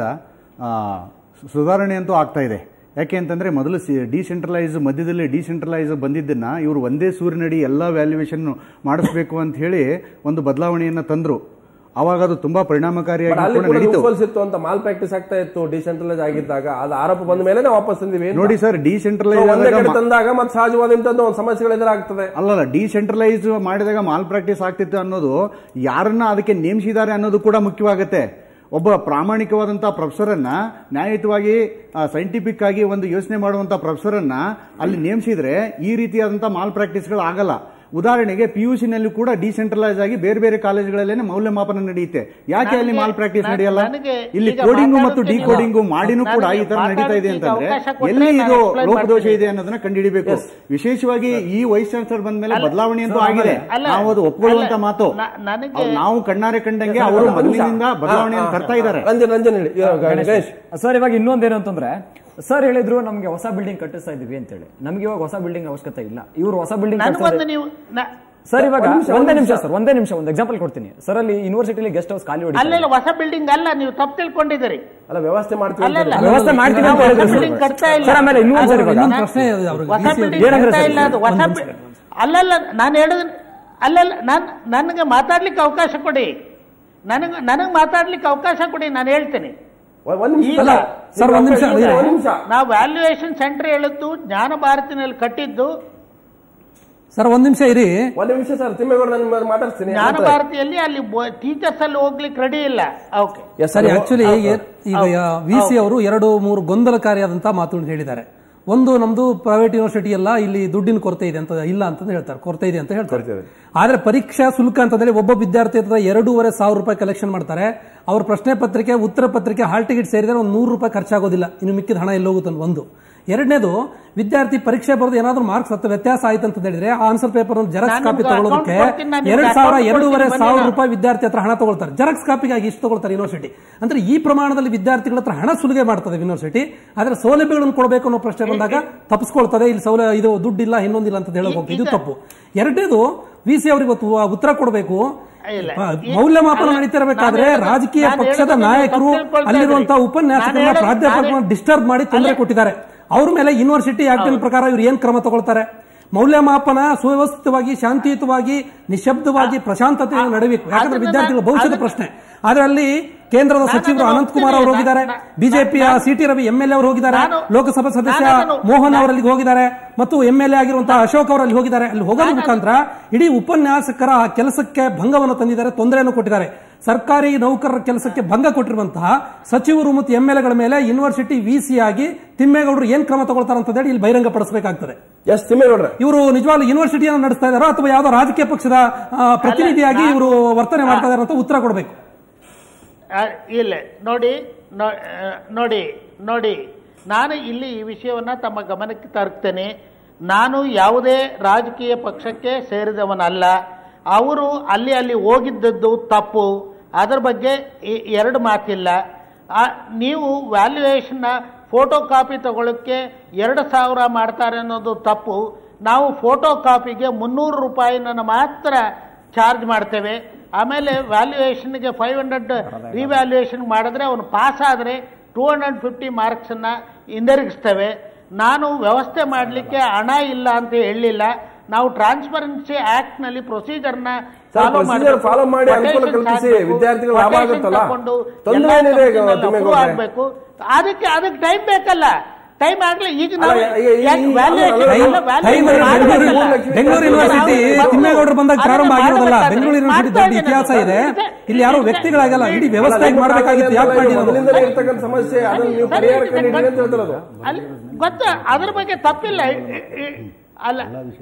ಸುಧಾರಣೆ ಅಂತೂ ಆಗ್ತಾ ಇದೆ ಯಾಕೆ ಅಂತಂದ್ರೆ ಮೊದಲು ಸಿ ಡಿಸೆಂಟ್ರಲೈಸ್ ಮಧ್ಯದಲ್ಲಿ ಡಿಸೆಂಟ್ರಲೈಸ್ ಬಂದಿದ್ದನ್ನ ಇವರು ಒಂದೇ ಸೂರಿನಡಿ ಎಲ್ಲ ವ್ಯಾಲ್ಯೂಯೇಷನ್ ಮಾಡಿಸ್ಬೇಕು ಅಂತ ಹೇಳಿ ಒಂದು ಬದಲಾವಣೆಯನ್ನ ತಂದ್ರು ಅವಾಗ ಅದು ತುಂಬಾ ಬಟ್ ಪರಿಣಾಮಕಾರಿಯಾಗಿ ಅಲ್ಲಿ ಕೂಡ ಕೂಡ ನಡೀತು loopholes ಇತ್ತು ಅಂತ ಮಾಲ್ ಪ್ರಾಕ್ಟೀಸ್ ಆಗ್ತಾ ಇತ್ತು ಡಿಸೆಂಟ್ರಲೈಸ್ ಆಗಿದ್ದಾಗ ಅದು ಆರೋಪ ಬಂದ ಮೇಲೆ ನಾವು ವಾಪಸ್ ತಂದಿವಿ ಅಂತ. ನೋಡಿ ಸರ್ So, ಡಿಸೆಂಟ್ರಲೈಸ್ ಒಂದೇ ಕಡೆ ತಂದಾಗ ಮತ್ತೆ ಸಹಜವಾದಂತದ್ದು ಒಂದು ಸಮಸ್ಯೆಗಳು ಎದುರಾಗ್ತದೆ ಅಲ್ಲಲ್ಲ ಡಿಸೆಂಟ್ರಲೈಸ್ ಮಾಡಿದಾಗ ಮಾಲ್ ಪ್ರಾಕ್ಟೀಸ್ ಆಗ್ತಿತ್ತು ಅನ್ನೋದು ಯಾರನ್ನ ಅದಕ್ಕೆ ನೇಮಿಸಿದ್ದಾರೆ ಅನ್ನೋದು ಕೂಡ ಮುಖ್ಯವಾಗುತ್ತೆ ಒಬ್ಬ ಪ್ರಾಮಾಣಿಕವಾದಂತಹ ಪ್ರೊಫೆಸರನ್ನ ನ್ಯಾಯಯುತವಾಗಿ ಸೈಂಟಿಫಿಕ್ ಆಗಿ ಒಂದು ಯೋಚನೆ ಮಾಡುವಂತ ಪ್ರೊಫೆಸರನ್ನ ಅಲ್ಲಿ ನೇಮಿಸಿದ್ರೆ ಈ ರೀತಿಯಾದಂತಹ ಮಾಲ್ ಪ್ರಾಕ್ಟೀಸ್ಗಳು ಆಗಲ್ಲ ಉದಾಹರಣೆಗೆ ಪಿ ಯು ನಲ್ಲಿ ಕೂಡ ಡಿಸೆಂಟ್ರಲೈಸ್ ಆಗಿ ಬೇರೆ ಬೇರೆ ಕಾಲೇಜುಗಳಲ್ಲೇನೆ ಮೌಲ್ಯಮಾಪನ ನಡೆಯುತ್ತೆ ಯಾಕೆ ಅಲ್ಲಿ ನನಗೆ- ಮಾಲ್ ಪ್ರಾಕ್ಟೀಸ್ ನನ್- ನಡೆಯಲ್ಲ ನನಗೆ ಇಲ್ಲಿ ಈಗ ಕೋಡಿಂಗು ಮತ್ತು ಮಾತಾಡೋಕೆ ಡಿಕೋಡಿಂಗು ನೀವು- ಮಾಡಿನೂ ಕೂಡ ಈ ತರ ನನಗೆ ನಡೀತಾ ಇದೆ ಮಾತಾಡೋಕೆ ಅಂತಂದ್ರೆ ಅವಕಾಶ ಕೊಟ್ರೆ ಎಲ್ಲಿ ನಾನು ಇದು explain ಲೋಪದೋಷ ಮಾಡ್ತೀನಿ. ಇದೆ ಅನ್ನೋದನ್ನ ಕಂಡುಹಿಡಿಬೇಕು ವಿಶೇಷವಾಗಿ ಈ ವೈಸ್ ಚಾನ್ಸಲರ್ ಬಂದ ಮೇಲೆ ಅಲ್ಲ, ಬದಲಾವಣೆ ಅಂತೂ ಸರ್, ಆಗಿದೆ ಅಲ್ಲ, ನಾವು ಅದು ಒಪ್ಕೊಳ್ಳುವಂತ ಅಲ್ಲ, ಮಾತು ನ- ನನಗೆ- ಅವ್ರು ನಾವು ಕಣ್ಣಾರೆ ಕಂಡಂಗೆ ಸರ್, ಅವರು ಒಂದು ನಿಮಿಷ. ಮೊದಲಿನಿಂದ ಬದಲಾವಣೆಯನ್ನು ಹಾ, ಹಾ, ತರ್ತಾ ಇದ್ದಾರೆ ರಂಜನ್ ರಂಜನ್ ಹೇಳಿ ಇವಾಗ ಗಣೇಶ್ ಸರ್ ಇವಾಗ ಇನ್ನೊಂದೇನು ಅಂತಂದ್ರೆ ಸರ್ ಹೇಳಿದ್ರು ನಮ್ಗೆ ಹೊಸ ಬಿಲ್ಡಿಂಗ್ ಕಟ್ಟಿಸ್ತಾ ಇದೀವಿ ಅಂತ ಹೇಳಿ ನಮ್ಗೆ ಇವಾಗ ಹೊಸ ಬಿಲ್ಡಿಂಗ್ ಅವಶ್ಯಕತೆ ಇಲ್ಲ ಇವ್ರು ಹೊಸ ಬಿಲ್ಡಿಂಗ್ ನನಗೊಂದು ನೀವು ನ- ಸರ್ ಇವಾಗ ಒಂದ್ ನಿಮಿಷ, ಒಂದೇ ಒಂದ್ ನಿಮಿಷ ನಿಮಿಷ. ಸರ್ ಒಂದೇ ನಿಮಿಷ ಒಂದು ಎಕ್ಸಾಂಪಲ್ ಕೊಡ್ತೀನಿ ಸರ್ ಅಲ್ಲಿ ಯೂನಿವರ್ಸಿಟಿಲಿ ಗೆಸ್ಟ್ ಹೌಸ್ ಖಾಲಿ ಹೊಡಿ ಅಲ್ಲೆಲ್ಲ ಹೊಸ ಬಿಲ್ಡಿಂಗ್ ಅಲ್ಲ ನೀವು ತಪ್ಪು ತಿಳ್ಕೊಂಡಿದ್ದೀರಿ ಅಲ್ಲ ವ್ಯವಸ್ಥೆ ಮಾಡ್ತೀವಿ ಅಂತ ಅಲ್ಲಲ್ಲ. ಹೇಳಿದ್ರು. ವ್ಯವಸ್ಥೆ ಮಾಡ್ತೀವಿ ಅಂತ ನಾವು ಹೊಸ ಹೇಳಿದ್ರು ಬಿಲ್ಡಿಂಗ್ ಸರ್. ಕಟ್ತಾ ಇಲ್ಲ ಸರ್, ಆಮೇಲೆ ಇನ್ನೊಂದು ಸರ್ ಇವಾಗ ನಾನು- ಪ್ರಶ್ನೆ ಇದೆ ಅವ್ರಿಗೆ. ಹೊಸ DC ಬಿಲ್ಡಿಂಗ್ ಏನಂದ್ರೆ ಕಟ್ತಾ ಸರ್? ಇಲ್ಲ ಅದು ಹೊಸ ಬಿ- ಅಲ್ಲಲ್ಲ ನಾನು ಹೇಳುದು ಅಲ್ಲಲ್ಲ ನಾನು ನನಗೆ ಮಾತಾಡ್ಲಿಕ್ಕೆ ಅವಕಾಶ ಕೊಡಿ ನನಗೆ ನನಗೆ ಮಾತಾಡ್ಲಿಕ್ಕೆ ಅವಕಾಶ ಕೊಡಿ ನಾನು ಹೇಳ್ತೇನೆ ಒಂದ್- ಒಂದ್ ನಿಮಿಷ ಇಲ್ಲ. ಸರ್ ಒಂದ್ ನಿಮಿಷ ಒಂದ್ ನಿಮಿಷ ನಾವು ವ್ಯಾಲ್ಯೂಯೇಷನ್ ಸೆಂಟರ್ ಹೇಳಿದ್ದು ಜ್ಞಾನ ಭಾರತಿನಲ್ಲಿ ಕಟ್ಟಿದ್ದು ಸರ್ ಒಂದ್ ನಿಮಿಷ ಇರಿ ಒಂದ್ ನಿಮಿಷ ಸರ್ ತಿಮ್ಮೇಗೌಡ ನಾನು ಮಾತಾಡ್ತೀನಿ ಜ್ಞಾನ ಭಾರತಿಯಲ್ಲಿ ಅಲ್ಲಿ ಟೀಚರ್ಸ್ ಅಲ್ಲಿ ಹೋಗ್ಲಿಕ್ಕೆ ರೆಡಿ ಇಲ್ಲ ಓಕೆ Yes, ಸರಿ sir. ಆಕ್ಚುಲಿ ಈಗ ವಿ ಸಿ ಅವರು ಎರಡು ಮೂರು ಗೊಂದಲಕಾರಿಯಾದಂತಹ ಮಾತುಗಳನ್ನು ಹೇಳಿದ್ದಾರೆ ಒಂದು ನಮ್ದು ಪ್ರೈವೇಟ್ ಯೂನಿವರ್ಸಿಟಿ ಎಲ್ಲ ಇಲ್ಲಿ ದುಡ್ಡಿನ ಕೊರತೆ ಇದೆ ಅಂತ ಇಲ್ಲ ಅಂತ ಹೇಳ್ತಾರೆ ಕೊರತೆ ಇದೆ ಅಂತ ಹೇಳ್ತಾರೆ ಆದ್ರೆ ಪರೀಕ್ಷಾ ಶುಲ್ಕ ಅಂತಂದ್ರೆ ಒಬ್ಬ ವಿದ್ಯಾರ್ಥಿ ಹತ್ರ ಎರಡೂವರೆ ಸಾವಿರ ರೂಪಾಯಿ ಕಲೆಕ್ಷನ್ ಮಾಡ್ತಾರೆ ಅವ್ರ ಪ್ರಶ್ನೆ ಪತ್ರಿಕೆ ಉತ್ತರ ಪತ್ರಿಕೆ ಹಾಲ್ ಟಿಕೆಟ್ ಸೇರಿದ್ರೆ ಒಂದು ನೂರು ರೂಪಾಯಿ ಖರ್ಚಾಗೋದಿಲ್ಲ ಇನ್ನು ಮಿಕ್ಕಿದ ಹಣ ಎಲ್ಲಿ ಹೋಗುತ್ತೆ ಅಂತ ಒಂದು ಎರಡನೇದು ವಿದ್ಯಾರ್ಥಿ ಪರೀಕ್ಷೆ ಬರೆದು ಏನಾದ್ರೂ ಮಾರ್ಕ್ಸ್ ಹತ್ತು ವ್ಯತ್ಯಾಸ ಆಯ್ತು ಅಂತ ಹೇಳಿದ್ರೆ ಆನ್ಸರ್ ಪೇಪರ್ ಜೆರಾಕ್ಸ್ ನಾನು ಕಾಪಿ ನಿಮ್ಗೆ ತಗೊಳ್ಳೋದಕ್ಕೆ account ಕೊಡ್ತೀನಿ, ನಾನು ಎರಡ್ ನಿಮ್ಗೆ ಸಾವಿರ account ಎರಡೂವರೆ ಕೊಡ್ತೀನಿ, ಸಾವಿರ ಬನ್ನಿ ರೂಪಾಯಿ ವಿದ್ಯಾರ್ಥಿ ಹತ್ರ ಹಣ ತಗೊಳ್ತಾರೆ ಜೆರಾಕ್ಸ್ ಕಾಪಿಗಾಗಿ ಇಷ್ಟು ತಗೊಳ್ತಾರೆ ಯೂನಿವರ್ಸಿಟಿ ಅಂದ್ರೆ ಈ ಪ್ರಮಾಣದಲ್ಲಿ ವಿದ್ಯಾರ್ಥಿಗಳ ಹತ್ರ ಹಣ ಸುಲಿಗೆ ಮಾಡ್ತದೆ ಯೂನಿವರ್ಸಿಟಿ ಆದ್ರೆ ಸೌಲಭ್ಯಗಳನ್ನು ಕೊಡಬೇಕು ಅನ್ನೋ ಪ್ರಶ್ನೆ ಬಂದಾಗ ತಪ್ಪಿಸ್ಕೊಳ್ತದೆ ಇಲ್ಲಿ ಸೌಲಭ್ಯ ಇದು ದುಡ್ಡಿಲ್ಲ ಇನ್ನೊಂದಿಲ್ಲ ಅಂತ ಹೇಳಕ್ ಹೋಗ್ತದೆ ಇದು ತಪ್ಪು ಎರಡನೇದು ವಿ ಸಿ ಅವರಿಗೆ ಇವತ್ತು ಉತ್ತರ ಕೊಡಬೇಕು ಇಲ್ಲ. ಆ, ಮೌಲ್ಯಮಾಪನ ಅಲ್ಲ, ನಡೀತಿರಬೇಕಾದ್ರೆ ನಾನು ಹೇಳೋದು- ರಾಜಕೀಯ ನಾನು ಪಕ್ಷದ ಹೇಳೋದು ನೀವು ನಾಯಕರು ತಪ್ಪು ತಿಳ್ಕೊಳ್ತಾ ಅಲ್ಲಿರುವಂತಹ ಇದ್ದೀರಿ. ಉಪನ್ಯಾಸಕರನ್ನ ನಾನು ಹೇಳೋದು- ಪ್ರಾಧ್ಯಾಪಕರನ್ನ ನಾನು- ಡಿಸ್ಟರ್ಬ್ ಮಾಡಿ ತೊಂದರೆ ಅಲ್ಲ. ಕೊಟ್ಟಿದ್ದಾರೆ ಅವ್ರ ಮೇಲೆ ಯೂನಿವರ್ಸಿಟಿ ಆಕ್ಟಿನ ಪ್ರಕಾರ ಇವ್ರು ಏನ್ ಕ್ರಮ ತಗೊಳ್ತಾರೆ ಮೌಲ್ಯಮಾಪನ ಸುವ್ಯವಸ್ಥಿತವಾಗಿ ಶಾಂತಿಯುತವಾಗಿ ನಿಶಬ್ದವಾಗಿ ಪ್ರಶಾಂತತೆಯನ್ನು ನಡೆಯಬೇಕು ಯಾಕಂದ್ರೆ ಅದನ್ನ ವಿದ್ಯಾರ್ಥಿಗಳ ನಾನು- ಭವಿಷ್ಯದ ಅದನ್ನ- ಪ್ರಶ್ನೆ ಆದ್ರೆ ಅಲ್ಲಿ ಕೇಂದ್ರದ ನಾನು ಸಚಿವರು ಅದನ್ನು ಅನಂತ್ ಕುಮಾರ್ ಅವರು ಒಪ್ತೀನಿ. ಹೋಗಿದ್ದಾರೆ ನಾನು- ಬಿಜೆಪಿಯ ನಾನು- C T Ravi M L A ಅವರು ಹೋಗಿದ್ದಾರೆ ನಾನು- ಲೋಕಸಭಾ ಸದಸ್ಯ ನಾನು ಅದನ್ನು- ಮೋಹನ್ ಅವರಲ್ಲಿ ಹೋಗಿದ್ದಾರೆ ಮತ್ತು ಎಂ ಎಲ್ ಎ ಆಗಿರುವಂತಹ ಅಶೋಕ್ ಅವರಲ್ಲಿ ಹೋಗಿದ್ದಾರೆ ಅಲ್ಲಿ ಹೋಗೋದ್ರ ಮುಖಾಂತರ ಇಡೀ ಉಪನ್ಯಾಸಕರ ಕೆಲಸಕ್ಕೆ ಭಂಗವನ್ನು ತಂದಿದ್ದಾರೆ ತೊಂದರೆಯನ್ನು ಕೊಟ್ಟಿದ್ದಾರೆ ಸರ್ಕಾರಿ ನೌಕರರ ಕೆಲಸಕ್ಕೆ ಭಂಗ ಕೊಟ್ಟಿರುವಂತಹ ಸಚಿವರು ಮತ್ತು ಎಂ ಎಲ್ ಎಗಳ ಮೇಲೆ ಯೂನಿವರ್ಸಿಟಿ ವಿಸಿ ಆಗಿ ತಿಮ್ಮೇಗೌಡರು ಏನ್ ಕ್ರಮ ತಗೊಳ್ತಾರೆ ಅಂತ ಹೇಳಿ ಇಲ್ಲಿ ಬಹಿರಂಗ ಪಡಿಸಬೇಕಾಗ್ತದೆ ಎಸ್ ತಿಮ್ಮೇಗೌಡ್ರೆ ಇವರು ನಿಜವಾಗ್ಲೂ ಯೂನಿವರ್ಸಿಟಿಯನ್ನು ನಡೆಸ್ತಾ ಇದಾರೋ ಅಥವಾ ಯಾವುದೋ ರಾಜಕೀಯ ಪಕ್ಷದ ಆ, ಪ್ರತಿನಿಧಿಯಾಗಿ ಇವರು ವರ್ತನೆ ಮಾಡ್ತಾ ಇದಾರೆ ಅಂತ ಉತ್ತರ ಕೊಡಬೇಕು ಆ, ಇಲ್ಲ ನೋಡಿ ನೋ- ಆ, ನೋಡಿ ನೋಡಿ ನಾನು ಇಲ್ಲಿ ಈ ವಿಷಯವನ್ನ ತಮ್ಮ ಗಮನಕ್ಕೆ ತರ್ತೇನೆ ನಾನು ಯಾವುದೇ ರಾಜಕೀಯ ಪಕ್ಷಕ್ಕೆ ಸೇರಿದವನಲ್ಲ ಅವರು ಅಲ್ಲಿ ಅಲ್ಲಿ ಹೋಗಿದ್ದದ್ದು ತಪ್ಪು ಅದರ ಬಗ್ಗೆ ಈ- ಎರಡು ಮಾತಿಲ್ಲ ಆ, ನೀವು ವ್ಯಾಲ್ಯೂಯೇಷನ್ನ ಫೋಟೋ ಕಾಪಿ ತಗೊಳ್ಳೋಕ್ಕೆ ಎರಡು ಸಾವಿರ ಮಾಡ್ತಾರೆ ಅನ್ನೋದು ತಪ್ಪು ನಾವು ಫೋಟೋ ಕಾಪಿಗೆ ಮುನ್ನೂರು ರೂಪಾಯಿನ ಮಾತ್ರ ಚಾರ್ಜ್ ಮಾಡ್ತೇವೆ ಆಮೇಲೆ ವ್ಯಾಲ್ಯೂಯೇಷನ್ಗೆ ಫೈವ್ ಹಂಡ್ರೆಡ್ ರಿವ್ಯಾಲ್ಯೂಯೇಷನ್ ಮಾಡಿದ್ರೆ ಅವನು ಪಾಸ್ ಆದರೆ ಟೂ ಹಂಡ್ರೆಡ್ ಫಿಫ್ಟಿ ಮಾರ್ಕ್ಸನ್ನು ಹಿಂದಿರುಗಿಸ್ತೇವೆ ನಾನು ವ್ಯವಸ್ಥೆ ಮಾಡಲಿಕ್ಕೆ ಹಣ ಇಲ್ಲ ಅಂತ ಹೇಳಲಿಲ್ಲ ನಾವು ಟ್ರಾನ್ಸ್ಪರೆನ್ಸಿ ಆಕ್ಟ್ ನಲ್ಲಿ ಪ್ರೊಸೀಜರ್ನ ಸರ್, procedure follow ಮಾಡಿ ಅನುಕೂಲ ಕಲ್ಪಿಸಿ, ವಿದ್ಯಾರ್ಥಿಗಳು ಲಾಭ ಆಗುತ್ತಲ್ಲ? ತೊಂದ್ರೆ ಏನಿದೆ ಈಗ ತಿಮ್ಮೇಗೌಡ್ರೆ? ಆಗ್ಬೇಕು ಅದಕ್ಕೆ ಅದಕ್ಕೆ ಟೈಮ್ ಬೇಕಲ್ಲ ಟೈಮ್ ಆಗ್ಲಿ ಈಗ ನಾವು ಅಲ್ಲ, ಈಗ- ಈಗ- ಯಾಕೆ ಈಗ- valuation ಅಲ್ಲ, ಎಲ್ಲ ಅಲ್ಲ, valuation ಟೈಮ್ ಮಾಡ್ಬೇಕಲ್ಲ? ಬೆಂಗಳೂರು- ಬೆಂಗಳೂರು ಯೂನಿವರ್ಸಿಟಿ ನಾವು- ತಿಮ್ಮೇಗೌಡರು ಬಂದಾಗ ಅದನ್ನ ಪ್ರಾರಂಭ ಆಗಿರೋದಲ್ಲ ಮಾಡ್ಬೇಕಾದ್ರೆ ಬೆಂಗಳೂರು ಯೂನಿವರ್ಸಿಟಿ ಮಾಡ್ತಾ ದೊಡ್ಡ ಇತಿಹಾಸ ಇದೆ ಇದ್ದೇನೆ. ಇಲ್ಲಿ ಯಾರೋ ವ್ಯಕ್ತಿಗಳಾಗಲ್ಲ ಇಡೀ ವ್ಯವಸ್ಥೆ ಮಾಡಬೇಕಾಗಿತ್ತು ಯಾಕೆ ಮಾಡಿರೋದು ಮೊದಲಿಂದ ಇರ್ತಕ್ಕಂಥ ಸಮಸ್ಯೆ ಅದನ್ನು ನೀವು ಪರಿಹಾರ ಕಂಡುಹಿಡಿಯಿರಿ ಅಂತ ಹೇಳ್ತಿರೋದು ಅಲ್ಲಿ ಗೊತ್ತ ಅದ್ರ ಬಗ್ಗೆ ತಪ್ಪಿಲ್ಲ ಇ- ಇ- ಇ- ಅಲ್ಲ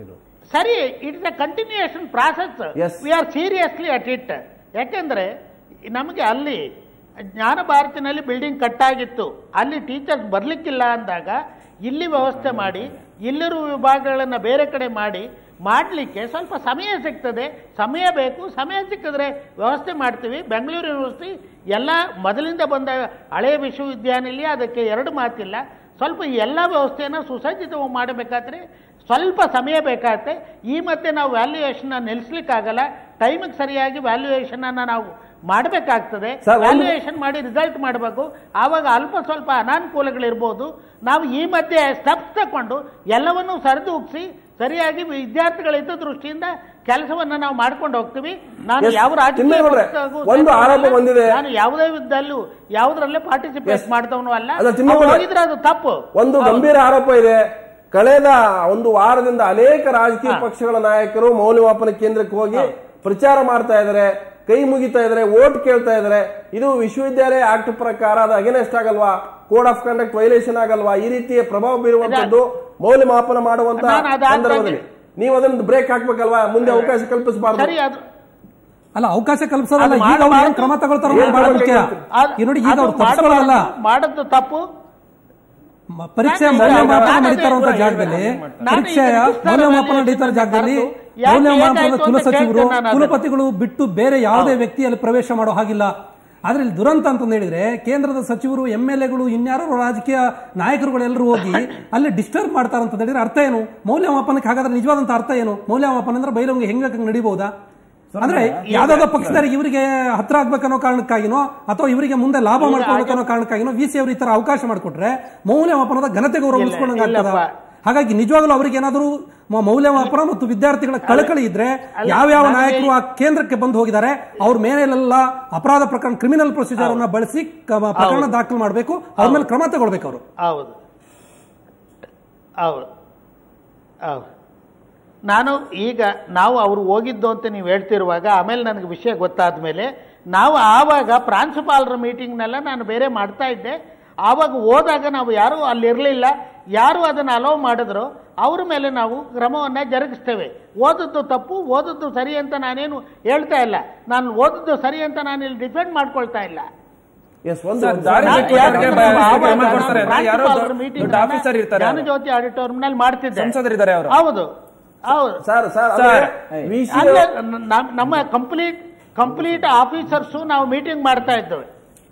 ಸರಿ it's a continuation process Yes. We are seriously at it ಯಾಕೆಂದ್ರೆ ನಮಗೆ ಅಲ್ಲಿ ಜ್ಞಾನ ಭಾರತಿನಲ್ಲಿ ಬಿಲ್ಡಿಂಗ್ ಕಟ್ಟಾಗಿತ್ತು ಅಲ್ಲಿ ಟೀಚರ್ಸ್ ಬರ್ಲಿಕ್ಕಿಲ್ಲ ಅಂದಾಗ ಇಲ್ಲಿ ವ್ಯವಸ್ಥೆ ಮಾಡಿ ಇಲ್ಲಿರುವ ವಿಭಾಗಗಳನ್ನು ಬೇರೆ ಕಡೆ ಮಾಡಿ ಮಾಡಲಿಕ್ಕೆ ಸ್ವಲ್ಪ ಸಮಯ ಸಿಗ್ತದೆ ಸಮಯ ಬೇಕು ಸಮಯ ಸಿಕ್ಕಿದ್ರೆ ವ್ಯವಸ್ಥೆ ಮಾಡ್ತೀವಿ ಬೆಂಗಳೂರು ಯೂನಿವರ್ಸಿಟಿ ಎಲ್ಲ ಮೊದಲಿಂದ ಬಂದ ಹಳೆಯ ವಿಶ್ವವಿದ್ಯಾನಿಲಯ ಅದಕ್ಕೆ ಎರಡು ಮಾತಿಲ್ಲ ಸ್ವಲ್ಪ ಈ ಎಲ್ಲ ವ್ಯವಸ್ಥೆಯನ್ನು ಸುಸಜ್ಜಿತವಾಗಿ ಮಾಡಬೇಕಾದ್ರೆ ಸ್ವಲ್ಪ ಸಮಯ ಬೇಕಾಗುತ್ತೆ ಈ ಮತ್ತೆ ನಾವು ವ್ಯಾಲ್ಯೂಯೇಷನ್ನ ನಿಲ್ಲಿಸ್ಲಿಕ್ಕಾಗಲ್ಲ ಟೈಮಿಗೆ ಸರಿಯಾಗಿ ವ್ಯಾಲ್ಯೂಯೇಷನನ್ನು ನಾವು ಮಾಡಬೇಕಾಗ್ತದೆ ಸರ್, ಒಂದು- ವ್ಯಾಲ್ಯೂಯೇಷನ್ ಮಾಡಿ ರಿಸಲ್ಟ್ ಮಾಡಬೇಕು ಆವಾಗ ಅಲ್ಪ ಸ್ವಲ್ಪ ಅನಾನುಕೂಲಗಳಿರ್ಬೋದು ನಾವು ಈ ಮಧ್ಯೆ ಸ್ಟೆಪ್ಸ್ ತಗೊಂಡು ಎಲ್ಲವನ್ನೂ ಸರಿದೂಗಿಸಿ ಸರಿಯಾಗಿ ವಿದ್ಯಾರ್ಥಿಗಳ ಹಿತದೃಷ್ಟಿಯಿಂದ ಕೆಲಸವನ್ನ ನಾವು ಮಾಡ್ಕೊಂಡು ಹೋಗ್ತೀವಿ ನಾನು Yes, ಯಾವ ರಾಜಕೀಯ ತಿಮ್ಮೇಗೌಡ್ರೆ, ಪಕ್ಷಕ್ಕೂ ಒಂದು ಸೇರಿದವನಲ್ಲ. ಆರೋಪ ಬಂದಿದೆ. ನಾನು ಯಾವುದೇ ವಿಧದಲ್ಲೂ ಯಾವುದ್ರಲ್ಲೇ ಪಾರ್ಟಿಸಿಪೇಟ್ Yes. ಮಾಡಿದವನು ಅಲ್ಲ ಅಲ್ಲ, ಅವ್ರು ತಿಮ್ಮೇಗೌಡ್ರೆ, ಹೋಗಿದ್ರೆ ಅದು ತಪ್ಪು ಒಂದು ಹೌದು. ಗಂಭೀರ ಆರೋಪ ಇದೆ ಕಳೆದ ಒಂದು ವಾರದಿಂದ ಅನೇಕ ರಾಜಕೀಯ ಪಕ್ಷಗಳ ನಾಯಕರು ಮೌಲ್ಯಮಾಪನ ಕೇಂದ್ರಕ್ಕೆ ಹೋಗಿ ಪ್ರಚಾರ ಮಾಡ್ತಾ ಇದ್ದಾರೆ ಕೈ ಮುಗಿತಾ ಇದ್ದಾರೆ ಓಟ್ ಕೇಳ್ತಾ ಇದ್ದಾರೆ ಇದು ವಿಶ್ವವಿದ್ಯಾಲಯ ಆಕ್ಟ್ ಪ್ರಕಾರ ಅದು ಅಗೇನೆಸ್ಟ್ ಆಗಲ್ವಾ ಕೋಡ್ ಆಫ್ ಕಂಡಕ್ಟ್ ವೈಲೇಷನ್ ಆಗಲ್ವಾ ಈ ರೀತಿಯ ಪ್ರಭಾವ ಬೀರುವಂತದ್ದು ಮೌಲ್ಯಮಾಪನ ಮಾಡುವಂತ ನಾನು ಅದಾದ ಸಂದರ್ಭದಲ್ಲಿ ನೀವು ಅದನ್ನು ಬ್ರೇಕ್ ಹಾಕ್ಬೇಕಲ್ವಾ ಮುಂದೆ ಅವಕಾಶ ಕಲ್ಪಿಸಬಾರ್ದು ಸರಿ ಅದು ಅಲ್ಲ ಅವಕಾಶ ಕಲ್ಪಿಸೋದಲ್ಲ ಅದು ಈಗ ಅವ್ರು ಏನ್ ಮಾಡಬಾರ್ದು. ಕ್ರಮ ತಗೊಳ್ತಾರೋ ಏನ್ ಬಹಳ ಮುಖ್ಯ ಅದು- ಈ ನೋಡಿ ಈಗ ಅದು ಅವ್ರು ತಪ್ಪಿಸ್ಕೊಳ್ಳಲ್ಲ ಮಾಡಬಾರ್ದು, ಮಾಡದ್ದು ತಪ್ಪು ಮ- ಪರೀಕ್ಷೆ ನಾನು ಮೌಲ್ಯಮಾಪನ ನಾನು ನಡೀತಾ ಇರುವಂತ ನಾನು ಜಾಗದಲ್ಲಿ ನಾನು ಪರೀಕ್ಷೆಯ ಈಗ ರಿಜಿಸ್ಟರ್ ಮೌಲ್ಯಮಾಪನ ಅಲ್ಲಿ ನಡೀತಾ ಇರೋ ಜಾಗದಲ್ಲಿ ಯಾಕೆ ಮೌಲ್ಯಮಾಪನದ ಹೇಗಾಯ್ತು ಅಂತ ಕುಲಸಚಿವರು ಕೇಳ್ತೇನೆ ನಾನು ಅದನ್ನ. ಕುಲಪತಿಗಳು ಬಿಟ್ಟು ಬೇರೆ ಯಾವುದೇ ವ್ಯಕ್ತಿ ಅಲ್ಲಿ ಪ್ರವೇಶ ಮಾಡೋ ಹಾಗಿಲ್ಲ ಆದ್ರೆ ಇಲ್ಲಿ ದುರಂತ ಅಂತ ಹೇಳಿದ್ರೆ ಕೇಂದ್ರದ ಸಚಿವರು ಎಂ ಎಲ್ ಎಗಳು ಇನ್ಯಾರೋ ರಾಜಕೀಯ ನಾಯಕರುಗಳೆಲ್ಲರೂ ಹೋಗಿ ಅಲ್ಲಿ ಡಿಸ್ಟರ್ಬ್ ಮಾಡ್ತಾರೆ ಅಂತ ಹೇಳಿದ್ರೆ ಅರ್ಥ ಏನು ಮೌಲ್ಯಮಾಪನಕ್ಕೆ ಹಾಗಾದ್ರೆ ನಿಜವಾದಂತ ಅರ್ಥ ಏನು ಮೌಲ್ಯಮಾಪನ ಅಂದ್ರೆ ಬೈಲಂಗೆ ಹೆಂಗ್ ಬೇಕಾಗ್ ನಡಿಬಹುದಾ ಅಂದ್ರೆ ಯಾವ್ದಾದ್ರು ಪಕ್ಷದವರಿಗೆ ಇವರಿಗೆ ಹತ್ರ ಆಗ್ಬೇಕನ್ನೋ ಕಾರಣಕ್ಕಾಗಿನೋ ಅಥವಾ ಇವರಿಗೆ ಮುಂದೆ ಲಾಭ ಮಾಡ್ಕೊಳ್ಬೇಕನ್ನೋ ಕಾರಣಕ್ಕಾಗಿನೋ ವಿ ಸಿ ಅವರು ಈ ತರ ಅವಕಾಶ ಮಾಡಿಕೊಟ್ರೆ ಮೌಲ್ಯಮಾಪನದ ಘನತೆ ಗೌರವ ಉಳಿಸ್ಕೊಂಡಂಗೆ ಆಗ್ತದ ಇಲ್ಲಪ್ಪ. ಹಾಗಾಗಿ ನಿಜವಾಗ್ಲೂ ಅವರಿಗೆ ಏನಾದರೂ ಮ- ಮೌಲ್ಯಮಾಪನ ಮತ್ತು ವಿದ್ಯಾರ್ಥಿಗಳ ಕಳಕಳಿ ಇದ್ರೆ ಯಾವ್ಯಾವ ನಾಯಕರು ಆ ಕೇಂದ್ರಕ್ಕೆ ಬಂದು ಹೋಗಿದ್ದಾರೆ ಅವ್ರ ಮೇಲೆಲ್ಲ ಅಪರಾಧ ಪ್ರಕರಣ ಕ್ರಿಮಿನಲ್ ಪ್ರೊಸೀಜರ್ ಅನ್ನ ಬಳಸಿ ಕ- ಪ್ರಕರಣ ದಾಖಲು ಮಾಡಬೇಕು ಅವ್ರ ಮೇಲೆ ಕ್ರಮ ತಗೊಳ್ಬೇಕು ಅವರು ಹೌದು ಹೌದು ಹೌದು ನಾನು ಈಗ ನಾವು ಅವ್ರು ಹೋಗಿದ್ದು ಅಂತ ನೀವು ಹೇಳ್ತಿರುವಾಗ ಆಮೇಲೆ ನನಗೆ ವಿಷಯ ಗೊತ್ತಾದ ಮೇಲೆ ನಾವು ಆವಾಗ ಪ್ರಾಂಶುಪಾಲರ ಮೀಟಿಂಗ್ನೆಲ್ಲ ನಾನು ಬೇರೆ ಮಾಡ್ತಾ ಇದ್ದೆ ಆವಾಗ ಹೋದಾಗ ನಾವು ಯಾರೂ ಅಲ್ಲಿರಲಿಲ್ಲ ಯಾರು ಅದನ್ನು ಅಲೋ ಮಾಡಿದ್ರು ಅವ್ರ ಮೇಲೆ ನಾವು ಕ್ರಮವನ್ನು ಜರುಗಿಸ್ತೇವೆ ಓದದ್ದು ತಪ್ಪು ಓದದ್ದು ಸರಿ ಅಂತ ನಾನೇನು ಹೇಳ್ತಾ ಇಲ್ಲ ನಾನು ಓದದ್ದು ಸರಿ ಅಂತ ನಾನು ಇಲ್ಲಿ ಡಿಫೆಂಡ್ ಮಾಡ್ಕೊಳ್ತಾ ಇಲ್ಲ ಎಸ್ ಒಂದು ಸರ್, ಒಂದು ದಾರಿ ಜಾಗ- ಬಿಟ್ಟು ಯಾರಿಗೆ ಯಾಕಂದ್ರೆ ಬ- ಆವಾಗ ಕ್ರಮ ನಾನು ಕೊಡ್ತಾರೆ ಅಂದ್ರೆ ಯಾರೋ ಪ್ರಾಂಶುಪಾಲರ ದೊಡ್ಡ- meeting ದೊಡ್ಡ ಆಫೀಸರ್ ಇರ್ತಾರೆ ಅವರು. ಜ್ಞಾನಜ್ಯೋತಿ ಆಡಿಟೋರಿಯಂನಲ್ಲಿ ಮಾಡ್ತಿದ್ದೆ ಸಂಸದರಿದ್ದಾರೆ ಅವರು. ಹೌದು ಹೌದು ಸರ್ ಸರ್ ಸರ್, ವಿಸಿ ಅಲ್ಲೇ ನಮ್- ನಮ್ಮ ಕಂಪ್ಲೀಟ್ ಕಂಪ್ಲೀಟ್ ಆಫೀಸರ್ಸು ನಾವು ಮೀಟಿಂಗ್ ಮಾಡ್ತಾ ಇದ್ದೇವೆ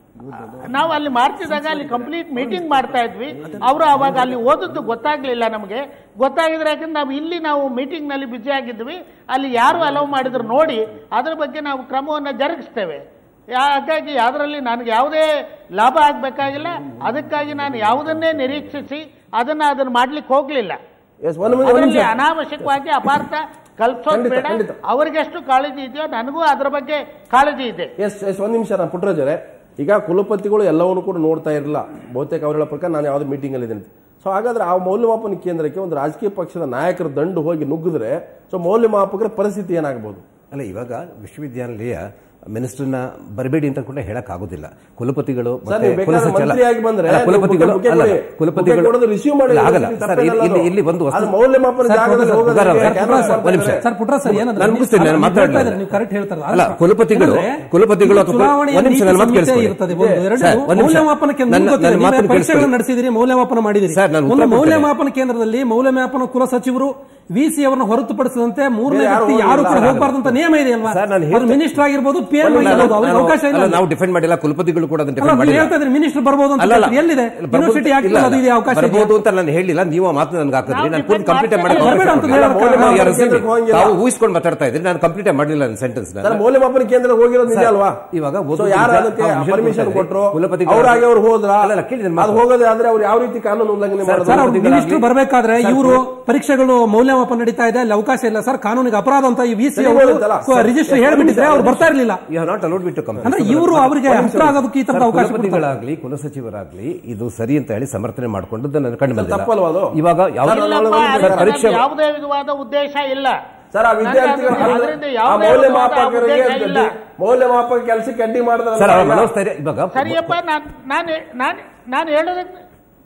ನಾವು ಅಲ್ಲಿ ಮಾಡ್ತಿದ್ದಾಗ ಅಲ್ಲಿ ಕಂಪ್ಲೀಟ್ ಮೀಟಿಂಗ್ ಮಾಡ್ತಾ ಇದ್ವಿ ಅವರು ಅವಾಗ ಅಲ್ಲಿ ಓದದ್ದು ಗೊತ್ತಾಗ್ಲಿಲ್ಲ ನಮಗೆ ಗೊತ್ತಾಗಿದ್ರೆ ಯಾಕಂದ್ರೆ ನಾವು ಇಲ್ಲಿ ನಾವು ಮೀಟಿಂಗ್ ನಲ್ಲಿ ಬ್ಯುಸಿ ಆಗಿದ್ವಿ ಅಲ್ಲಿ ಯಾರು ಅಲೌ ಮಾಡಿದ್ರು ನೋಡಿ ಅದ್ರ ಬಗ್ಗೆ ನಾವು ಕ್ರಮವನ್ನು ಜರುಗಿಸ್ತೇವೆ ಯಾ- ಹಾಗಾಗಿ ಅದರಲ್ಲಿ ನನಗೆ ಯಾವುದೇ ಲಾಭ ಆಗಬೇಕಾಗಿಲ್ಲ ಅದಕ್ಕಾಗಿ ನಾನು ಯಾವುದನ್ನೇ ನಿರೀಕ್ಷಿಸಿ ಅದನ್ನ ಅದನ್ನ ಮಾಡ್ಲಿಕ್ಕೆ ಹೋಗ್ಲಿಲ್ಲ ಎಸ್ ಒಂದು ನಿಮಿಷ, ಒಂದು ಅದರಲ್ಲಿ ನಿಮಿಷ ಅನಾವಶ್ಯಕವಾಗಿ ಅಪಾರ್ಥ ಕಲ್ಸೋದು ಖಂಡಿತ, ಬೇಡ ಖಂಡಿತ. ಅವ್ರಿಗೆಷ್ಟು ಕಾಳಜಿ ಇದೆಯೋ ನನಗೂ ಅದ್ರ ಬಗ್ಗೆ ಕಾಳಜಿ ಇದೆ ಎಸ್ ಎಸ್ ಒಂದು ನಿಮಿಷ ನಾನು ಪುಟ್ಟರಾಜರೇ ಈಗ ಕುಲಪತಿಗಳು ಎಲ್ಲವನ್ನು ಕೂಡ ನೋಡ್ತಾ ಇರಲಿಲ್ಲ ಬಹುತೇಕ ಅವರ ಪ್ರಕಾರ ನಾನು ಯಾವುದೇ ಮೀಟಿಂಗ್ ಅಲ್ಲಿ ಇದ್ದೀನಿ ಸೊ ಹಾಗಾದ್ರೆ ಆ ಮೌಲ್ಯಮಾಪನ ಕೇಂದ್ರಕ್ಕೆ ಒಂದು ರಾಜಕೀಯ ಪಕ್ಷದ ನಾಯಕರ ದಂಡು ಹೋಗಿ ನುಗ್ಗಿದ್ರೆ ಸೊ ಮೌಲ್ಯಮಾಪಕರ ಪರಿಸ್ಥಿತಿ ಏನಾಗಬಹುದು ಅಲ್ಲ ಇವಾಗ ವಿಶ್ವವಿದ್ಯಾನಿಲಯ ಮಿನಿಸ್ಟರ್ನ ಬರಬೇಡಿ ಅಂತ ಕೂಡ ಹೇಳಕ್ ಆಗೋದಿಲ್ಲ ಕುಲಪತಿಗಳು ಸರ್, ಮತ್ತೆ ನೀವು ಬೇಕಾದ್ರೆ ಕುಲಸಚಿವ- ಮಂತ್ರಿಯಾಗಿ ಬಂದ್ರೆ ಅಲ್ಲ, ಕುಲಪತಿಗಳು ನೀವು ಬುಕ್ಕೆ ಅಲ್ಲ, ಕೊಡಿ. ಕುಲಪತಿಗಳು ಬುಕ್ಕೆ ಕೊಡೋದು receive ಮಾಡಿ ಅಲ್ಲ, ಆಗಲ್ಲ ತಪ್ಪೇನಲ್ಲ ಸರ್ ಇಲ್ಲಿ- ಇಲ್ಲಿ ಇಲ್ಲಿ ಒಂದು ಅದು ವಸ್ತು ಮೌಲ್ಯಮಾಪನ ಸರ್, ಜಾಗದಲ್ಲಿ ಸರ್, ಹೋಗೋದಕ್ಕೆ ಉದಾರ ಅವ್ರೆ, ಕ್ಯಾನ್ವಾಸ್ ಸರ್, ಒಂದ್ ನಿಮಿಷ. ಮಾಡ್ತಾರೆ. ಸರ್ ಪುಟ್ರ ಸರ್ ಏನಂದ್ರೆ ನಾನು ಮುಗಿಸ್ತೀನಿ, ನಾನು ನೀವು ಮಾತಾಡ್ಲಿಲ್ಲ. ಹೇಳ್ತಾ ಇದ್ದೀರಿ, ನೀವು ಕರೆಕ್ಟ್ ಹೇಳ್ತಾರೆ ಅಲ್ಲ, ಕುಲಪತಿಗಳು- ಕುಲಪತಿಗಳು ಅಥವಾ- ಚುನಾವಣೆಯ ಒಂದ್ ನಿಮಿಷ, ನನ್ನ ಮಾತು ನೀತಿ ಸಂಹಿತೆ ಕೇಳಿಸ್ಕೊಳ್ಳಿ. ಇರ್ತದೆ ಒಂದು ಎರಡು ಸರ್, ಒಂದ್ ನಿಮಿಷ. ಮೌಲ್ಯಮಾಪನ ಕೇಂದ್ರ ನನ್ನ- ನಿಮ್ಗೆ ಗೊತ್ತಿದೆ, ನನ್ನ ನೀವೇ ಮಾತನ್ನು ಪರೀಕ್ಷೆಗಳನ್ನು ಕೇಳಿಸ್ಕೊಳ್ಳಿ. ನಡೆಸಿದಿರಿ ಮೌಲ್ಯಮಾಪನ ಮಾಡಿದಿರಿ ಸರ್, ನಾನು ಉತ್ತರ ಒಂದು ಕೊಡ್ತೇನೆ. ಮೌಲ್ಯಮಾಪನ ಕೇಂದ್ರದಲ್ಲಿ ಮೌಲ್ಯಮಾಪನ ಕುಲ ಸಚಿವರು ವಿಸಿ ಅವರನ್ನು ಹೊರತುಪಡಿಸಿದಂತೆ ಮೂರನೇ ಬೇರೆ ಯಾರು ವ್ಯಕ್ತಿ ಯಾರು ಕೂಡ ಹೋಗಿಲ್ಲ. ಹೋಗಬಾರ್ದು ಅಂತ ನಿಯಮ ಇದೆ ಅಲ್ವಾ ಸರ್, ನಾನು ಅದು ಹೇಳ್ತೇನೆ. ಮಿನಿಸ್ಟರ್ ಆಗಿರ್ಬೋದು ಪಿ ಎಂ ಅಲ್ಲ, ಆಗಿರ್ಬೋದು ಅವ್ರಿಗೆ ನಾನು- ಅವಕಾಶ ಇಲ್ಲ ಅಲ್ಲ, ನಾವು ಡಿಫೆಂಡ್ ಮಾಡಿಲ್ಲ ಕುಲಪತಿಗಳು ಕೂಡ ಅದನ್ನ ಅಲ್ಲ, ಡಿಫೆಂಡ್ ನೀವು ಮಾಡಿಲ್ಲ ಹೇಳ್ತಾ ಇದ್ರಿ ಮಿನಿಸ್ಟರ್ ಬರ್ಬೋದು ಅಂತ ಅಲ್ಲ, ಅಲ್ಲ. ಹೇಳ್ತೀರಿ. ಎಲ್ಲಿದೆ ಇಲ್ಲ, ಬರ್ಬೋದು- ಯೂನಿವರ್ಸಿಟಿ ಆಕ್ಟ್ ಇಲ್ಲ, ಅದು ಇದೆ ಅವಕಾಶ ಇದೆಯಾ? ಬರ್ಬೋದು ಅಂತ ನಾನು ಹೇಳಿಲ್ಲ ನೀವು ಆ ಮಾತು ನನಗೆ ಹಾಕಿದ್ರಿ ನಾವು ನಾನು ಪೂರ್ತಿ debate ಕಂಪ್ಲೀಟ್ ಮಾಡಿ ಮಾಡ್ತಾ ಬರ್ಬೇಡ ಅಂತ ಕೊಡ್ಬೇಕು. ಹೇಳೋಕೆ ಮೌಲ್ಯಮಾಪನ ನಾವು ಯಾರು ಕೇಂದ್ರಕ್ಕೆ ಹೋಗಿಲ್ಲ. ತಾವು ಊಹಿಸ್ಕೊಂಡು ಮಾತಾಡ್ತಾ ಇದ್ರಿ ನಾನು ಕಂಪ್ಲೀಟ್ ಮಾಡಲಿಲ್ಲ ನನ್ನ ಸೆಂಟೆನ್ಸ್ ಸರ್ ಮೌಲ್ಯಮಾಪನ ಕೇಂದ್ರ ಹೋಗಿರೋದು ನಿಜ ಸರ್, ಅಲ್ವಾ ಇವಾಗ ಸೊ ಓದೋದ್ರಿಂದ ಯಾರು ಅದಕ್ಕೆ ನಾವು ವಿಷಯ ಪರ್ಮಿಷನ್ ಕೊಡ್ತಾ ಕೊಟ್ಟರು ಇದ್ದೀವಿ. ಕುಲಪತಿಗಳು- ಅವರಾಗಿ ಅವ್ರು ಹೋದ್ರ ಅಲ್ಲ, ಅಲ್ಲ, ಕೇಳಿ ನನ್ನ ಅದು ಮಾತು. ಹೋಗೋದೇ ಆದ್ರೆ ಅವ್ರು ಯಾವ ರೀತಿ ಕಾನೂನು ಉಲ್ಲಂಘನೆ ಸರ್, ಸರ್ ಮಾಡೋದು ಅವ್ರು ಮಿನಿಸ್ಟರ್ ಬರಬೇಕಾದ್ರೆ ಇವರು ಪರೀಕ್ಷೆಗಳು ಮೌಲ್ಯಮಾಪನ ನಡೀತಾ ಇದೆ ಅಲ್ಲಿ ಅವಕಾಶ ಇಲ್ಲ ಸರ್ ಕಾನೂನಿಗೆ ಅಪರಾಧ ಅಂತ ಈ ವಿಸಿ ಅವರು ಸರಿಯಾಗುತ್ತಲ್ಲ? ಸರ್, ರಿಜಿಸ್ಟರ್ ಸರ್, ಹೇಳ್ಬಿಟ್ಟಿದ್ರೆ ಸರ್, ಅವ್ರು ಬರ್ತಾ ಇರ್ಲಿಲ್ಲ ಯು ಹ್ಯಾವ್ ನಾಟ್ ಅಲೌಡ್ ಬಿಟ್ಟು ಅಂದ್ರೆ ಇವರು ಅವರಿಗೆ ಹತ್ರ ಆಗೋದಕ್ಕೆ ಈ ತರದ ಅವಕಾಶ ಕೊಡ್ತಾರೆ. ಕುಲಪತಿಗಳಾಗ್ಲಿ ಕುಲಸಚಿವರಾಗ್ಲಿ ಇದು ಸರಿ ಅಂತ ಹೇಳಿ ಸಮರ್ಥನೆ ಮಾಡ್ಕೊಂಡದ್ದು ನನ್ನ ಕಂಡು ಬಂದಿಲ್ಲ ತಪ್ಪಲ್ವಾ ಅದು? ಇವಾಗ ಯಾವ ಸರ್, ಇಲ್ಲಪ್ಪ, ಒಂದು ನಿಮಿಷ, ಅದರಲ್ಲಿ ಪರೀಕ್ಷೆ ಯಾವುದೇ ವಿಧವಾದ ಉದ್ದೇಶ ಇಲ್ಲ ಸರ್ ಆ ವಿದ್ಯಾರ್ಥಿಗಳು ನನಗೆ ಅದರಿಂದ ಆ ಯಾವುದೇ ಮೌಲ್ಯಮಾಪಕರಿಗೆ ಉದ್ದೇಶ ಇಲ್ಲ. ಮೌಲ್ಯಮಾಪಕ ಕೆಲಸಕ್ಕೆ ಅಡ್ಡಿ ಸರ್ ಅವ್ರ ಮಾಡಿದ್ರೆ ಮನೋಸ್ಥೈರ್ಯ ಇವಾಗ ಸರಿಯಪ್ಪ ನಾನು ನಾನು ನಾನು ನಾನು ಹೇಳೋದಕ್ಕೆ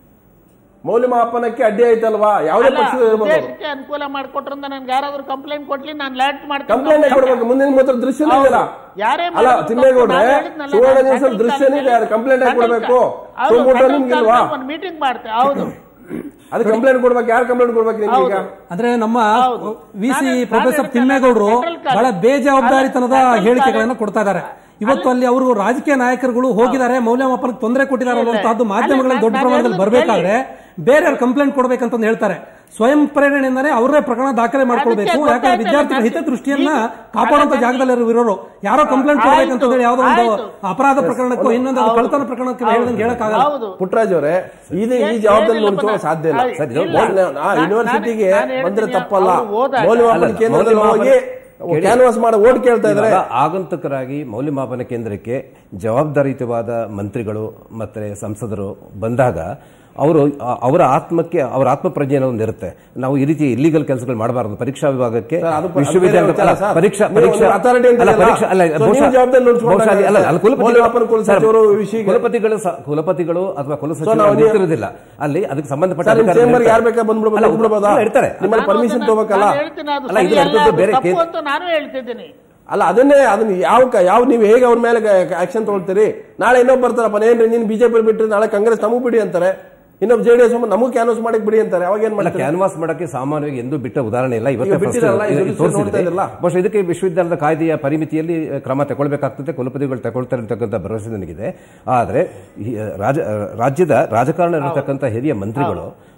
ಮೌಲ್ಯಮಾಪನಕ್ಕೆ ಅಡ್ಡಿ ಆಯ್ತಲ್ವಾ ಯಾವುದೇ ಅಲ್ಲ, ಪಕ್ಷದ ಇರ್ಬೋದು ಉದ್ದೇಶಕ್ಕೆ ಅನುಕೂಲ ಮಾಡಿಕೊಟ್ರಿಂದ ನನ್ಗೆ ಯಾರಾದ್ರೂ ಕಂಪ್ಲೇಂಟ್ ಕೊಡ್ಲಿ ನಾನು ಲ್ಯಾಂಡ್ ಕಂಪ್ಲೇಂಟ್ ಕೊಡ್ಬೇಕು ಮುಂದಿನ ಮಾತ್ರ ದೃಶ್ಯ ಇದೆಯಲ್ಲ ಯಾರೇ ಅಲ್ಲ ಮಾಡಿದ್ರು ತಿಮ್ಮೇಗೌಡ್ರೆ ನಾನು ಹೇಳಿದ್ನಲ್ಲ, ಸುವರ್ಣ ನಾನು ನ್ಯೂಸಲ್ಲಿ ಸೆಂಟ್ರಲ್ ದೃಶ್ಯನೇ ಇದೆ ಕಾಲೇಜಲ್ಲಿ ಕಂಪ್ಲೇಂಟ್ ಆಗಿ ಕೊಡ್ಬೇಕು ಹೌದು, ಸುಮ್ಬಿಟ್ಟು ಸೆಂಟ್ರಲ್ ನಿಮ್ಗಿಲ್ವಾ ಕಾಲೇಜಲ್ಲಿ ಒಂದು ಮೀಟಿಂಗ್ ಮಾಡ್ತೇವೆ ಹೌದು ಅದು ಕಂಪ್ಲೇಂಟ್ ಕೊಡ್ಬೇಕು ಯಾರು ಕಂಪ್ಲೇಂಟ್ ಕೊಡ್ಬೇಕು ನಿಮ್ಗೆ ಈಗ ಹೌದು. ಅಂದ್ರೆ ನಮ್ಮ ಹೌದು. ವಿಸಿ ನಾನು- ಪ್ರೊಫೆಸರ್ ನಾನು ತಿಮ್ಮೇಗೌಡರು ಸೆಂಟ್ರಲ್ ಕಾಲೇಜ್- ಬಹಳ ಬೇಜವಾಬ್ದಾರಿತನದ ಅಲ್ಲ, ಸೆಂಟ್ರಲ್ ಹೇಳಿಕೆಗಳನ್ನು ಕಾಲೇಜ್- ಕೊಡ್ತಾ ಇದ್ದಾರೆ ಇವತ್ತು ಅಲ್ಲಿ ಅವರು ರಾಜಕೀಯ ನಾಯಕರುಗಳು ಹೋಗಿದ್ದಾರೆ ಮೌಲ್ಯಮಾಪನಕ್ಕೆ ತೊಂದರೆ ಕೊಟ್ಟಿದ್ದಾರೆ ಅನ್ನುವಂತಹದ್ದು ಮಾಧ್ಯಮಗಳಲ್ಲಿ ದೊಡ್ಡ ನಾನು ಪ್ರಮಾಣದಲ್ಲಿ ಹೇಳೋದು ಬರಬೇಕಾದ್ರೆ ಬೇರೆಯವ್ರು ಕಂಪ್ಲೇಂಟ್ ಕೊಡ್ಬೇಕಂತ ಹೇಳ್ತಾರೆ ಸ್ವಯಂ ಪ್ರೇರಣೆಯಿಂದಾನೆ ಅವರೇ ಪ್ರಕರಣ ದಾಖಲೆ ಮಾಡ್ಕೊಳ್ಬೇಕು ಅದಕ್ಕೆ ಯಾಕಂದ್ರೆ ಗೊತ್ತಾಯ್ತಲ್ಲ, ವಿದ್ಯಾರ್ಥಿಗಳ ನಾನು- ಹಿತದೃಷ್ಟಿಯನ್ನ ಈಗ- ಕಾಪಾಡುವಂತ ಅಲ್ಲ, ಜಾಗದಲ್ಲಿ ಇರೋರು ಯಾರೋ ಕಂಪ್ಲೇಂಟ್ ಕೊಡ್ಬೇಕಂತ ಹೇಳಿ ಯಾವುದೋ ಒಂದು ಆಯ್ತು. ಅಪರಾಧ ಪ್ರಕರಣಕ್ಕೋ ಇನ್ನೊಂದು ಹೌದು. ಕಳ್ತನ ಪ್ರಕರಣಕ್ಕೆ ಹೇಳ್ದಂಗೆ ಹೇಳಕ್ಕಾಗಲ್ಲ ಹೌದು ಪುಟ್ಟರಾಜ್ ಅವರೇ ಇದು ಈ ಏನ್- ಜವಾಬ್ದಾರಿ ಏನಿಲ್ಲ ನೋಡ್ಕೊಳ್ಳೋ ಪದ- ಸಾಧ್ಯ ಇಲ್ಲ ಇಲ್ಲ. ಸರ್, ಇಲ್ಲ. ಮೌಲ್ಯ- ಆ ನಾನು- ಯೂನಿವರ್ಸಿಟಿಗೆ ನಾನು ಹೇಳ್ತೀನಿ, ಬಂದ್ರೆ ತಪ್ಪಲ್ಲ ಅವ್ರು ಹೋದಾಗ- ಮೌಲ್ಯಮಾಪನ ಅಲ್ಲ, ಕೇಂದ್ರದಲ್ಲಿ ಹೋಗಿ ಮೌಲ್ಯಮಾಪನ- ಕೇಳಿ. ಕ್ಯಾನ್ವಾಸ್ ಮಾಡಿ ಓಟ್ ಕೇಳ್ತಾ ಇದ್ದಾರೆ ಇವಾಗ ಆಗಂತಕರಾಗಿ ಮೌಲ್ಯಮಾಪನ ಕೇಂದ್ರಕ್ಕೆ ಜವಾಬ್ದಾರಿಯುತವಾದ ಮಂತ್ರಿಗಳು ಮತ್ತೆ ಸಂಸದರು ಬಂದಾಗ ಅವರು ಆ- ಅವರ ಆತ್ಮಕ್ಕೆ ಅವರ ಆತ್ಮ ಪ್ರಜ್ಞೆ ಅನ್ನೋದು ಒಂದು ಇರುತ್ತೆ ನಾವು ಈ ರೀತಿ ಇಲ್ಲಿಗಲ್ ಕೆಲಸಗಳು ಮಾಡಬಾರದು ಪರೀಕ್ಷಾ ವಿಭಾಗಕ್ಕೆ ಸರ್, ಅದು ಪ- ವಿಶ್ವವಿದ್ಯಾಲಯ ಅದು ಬೇರೆ ವಿಚಾರ, ಸರ್. ಪರೀಕ್ಷಾ ನೀವು ಪರೀಕ್ಷಾ ಒಂದು authority ಅಂತ ಅಲ್ಲ ಇದೆಯಲ್ಲ? ಪರೀಕ್ಷಾ ಅಲ್ಲ ಸೊ ನೀವು ಬಹುಶಃ- ಜವಾಬ್ದಾರಿ ನೋಡ್ಸ್ಕೊಂಡಾಗ ಬಹುಶಃ ಅಲ್ಲಿ- ಅಲ್ಲ ಅಲ್ಲಿ ಮೌಲ್ಯಮಾಪನ ಕುಲಸಚಿವರು ಸರ್, ವಿಷಯಕ್ಕೆ- ಕುಲಪತಿಗಳು ಸ- ಕುಲಪತಿಗಳು ಅಥವಾ ಸೊ ಕುಲಸಚಿವರು ನಾವು ನೀವು- ನಿಂತಿರುವುದಿಲ್ಲ ಅಲ್ಲಿ ಅದಕ್ಕೆ ಸಂಬಂಧಪಟ್ಟ ಸರ್, ನಿಮ್ಮ ಅಧಿಕಾರಿಗಳು ಚೇಂಬರ್ಗೆ ಯಾರು ಇರ್ತಾರೆ. ಬೇಕಾ ಬಂದ್ಬಿಡ್ಬೋದು, ಅಲ್ಲ, ಹೋಗ್ಬಿಡ್ಬೋದಾ? ಇಲ್ಲ, ಇರ್ತಾರೆ ನಿಮ್ಮಲ್ಲಿ ಪರ್ಮಿಷನ್ ತಗೋಬೇಕಲ್ಲ ನಾನು ಹೇಳ್ತೀನಿ ಅದು ಅಲ್ಲ, ಇದು ಸರಿ ಅಲ್ಲ, ಎಂತದ್ದು ಅದು ಬೇರೆ ತಪ್ಪು ಕೇಸ್- ಅಂತ ನಾನು ಹೇಳ್ತಿದ್ದೀನಿ ಅಲ್ಲ ಅದನ್ನೇ ಅದನ್ನ ಯಾವ ಕ- ಯಾವ ನೀವು ಹೇಗೆ ಅವ್ರ ಮೇಲೆ ಆಕ್ಷನ್ ತಗೊಳ್ತೀರಿ ನಾಳೆ ಇನ್ನೊಬ್ಬ ಬರ್ತಾರಪ್ಪ ಏನ್ರಿ ನೀನು ಬಿಜೆಪಿ ಬಿಟ್ಟರೆ ನಾಳೆ ಕಾಂಗ್ರೆಸ್ ನಮಗ್ ಬಿಡಿ ಅಂತಾರೆ ಇನ್ನೊಬ್ಬ ಜೆಡಿಎಸ್ ನಮಗೂ ಕ್ಯಾನ್ವಸ್ ಮಾಡಕ್ ಬಿಡಿ ಅಂತಾರೆ ಅವಾಗ ಏನ್ ಅಲ್ಲ ಮಾಡ್ತಾರೆ ಕ್ಯಾನ್ವಾಸ್ ಮಾಡಕ್ಕೆ ಸಾಮಾನ್ಯವಾಗಿ ಎಂದೂ ಬಿಟ್ಟ ಉದಾಹರಣೆ ಇಲ್ಲ ಇವತ್ತೇ ಈಗ first ಬಿಟ್ಟಿರಲ್ಲ, ಇದು ಇದು ನೋಡ್ತಾ ತೋರಿಸಿದೆ ಇದ್ರಲ್ಲ. ಬಹುಶಃ ಇದಕ್ಕೆ ವಿಶ್ವವಿದ್ಯಾಲಯದ ಕಾಯ್ದೆಯ ಪರಿಮಿತಿಯಲ್ಲಿ ಅಹ್, ಕ್ರಮ ತಗೊಳ್ಬೇಕಾಗ್ತದೆ ಕುಲಪತಿಗಳು ತಗೊಳ್ತಾರೆ ಅಂತಕ್ಕಂಥ ಭರವಸೆ ನನಗಿದೆ ಆದರೆ ಈ, ರಾಜ ರಾಜ್ಯದ ರಾಜಕಾರಣ ಇರತಕ್ಕಂಥ ಹಿರಿಯ ಮಂತ್ರಿಗಳು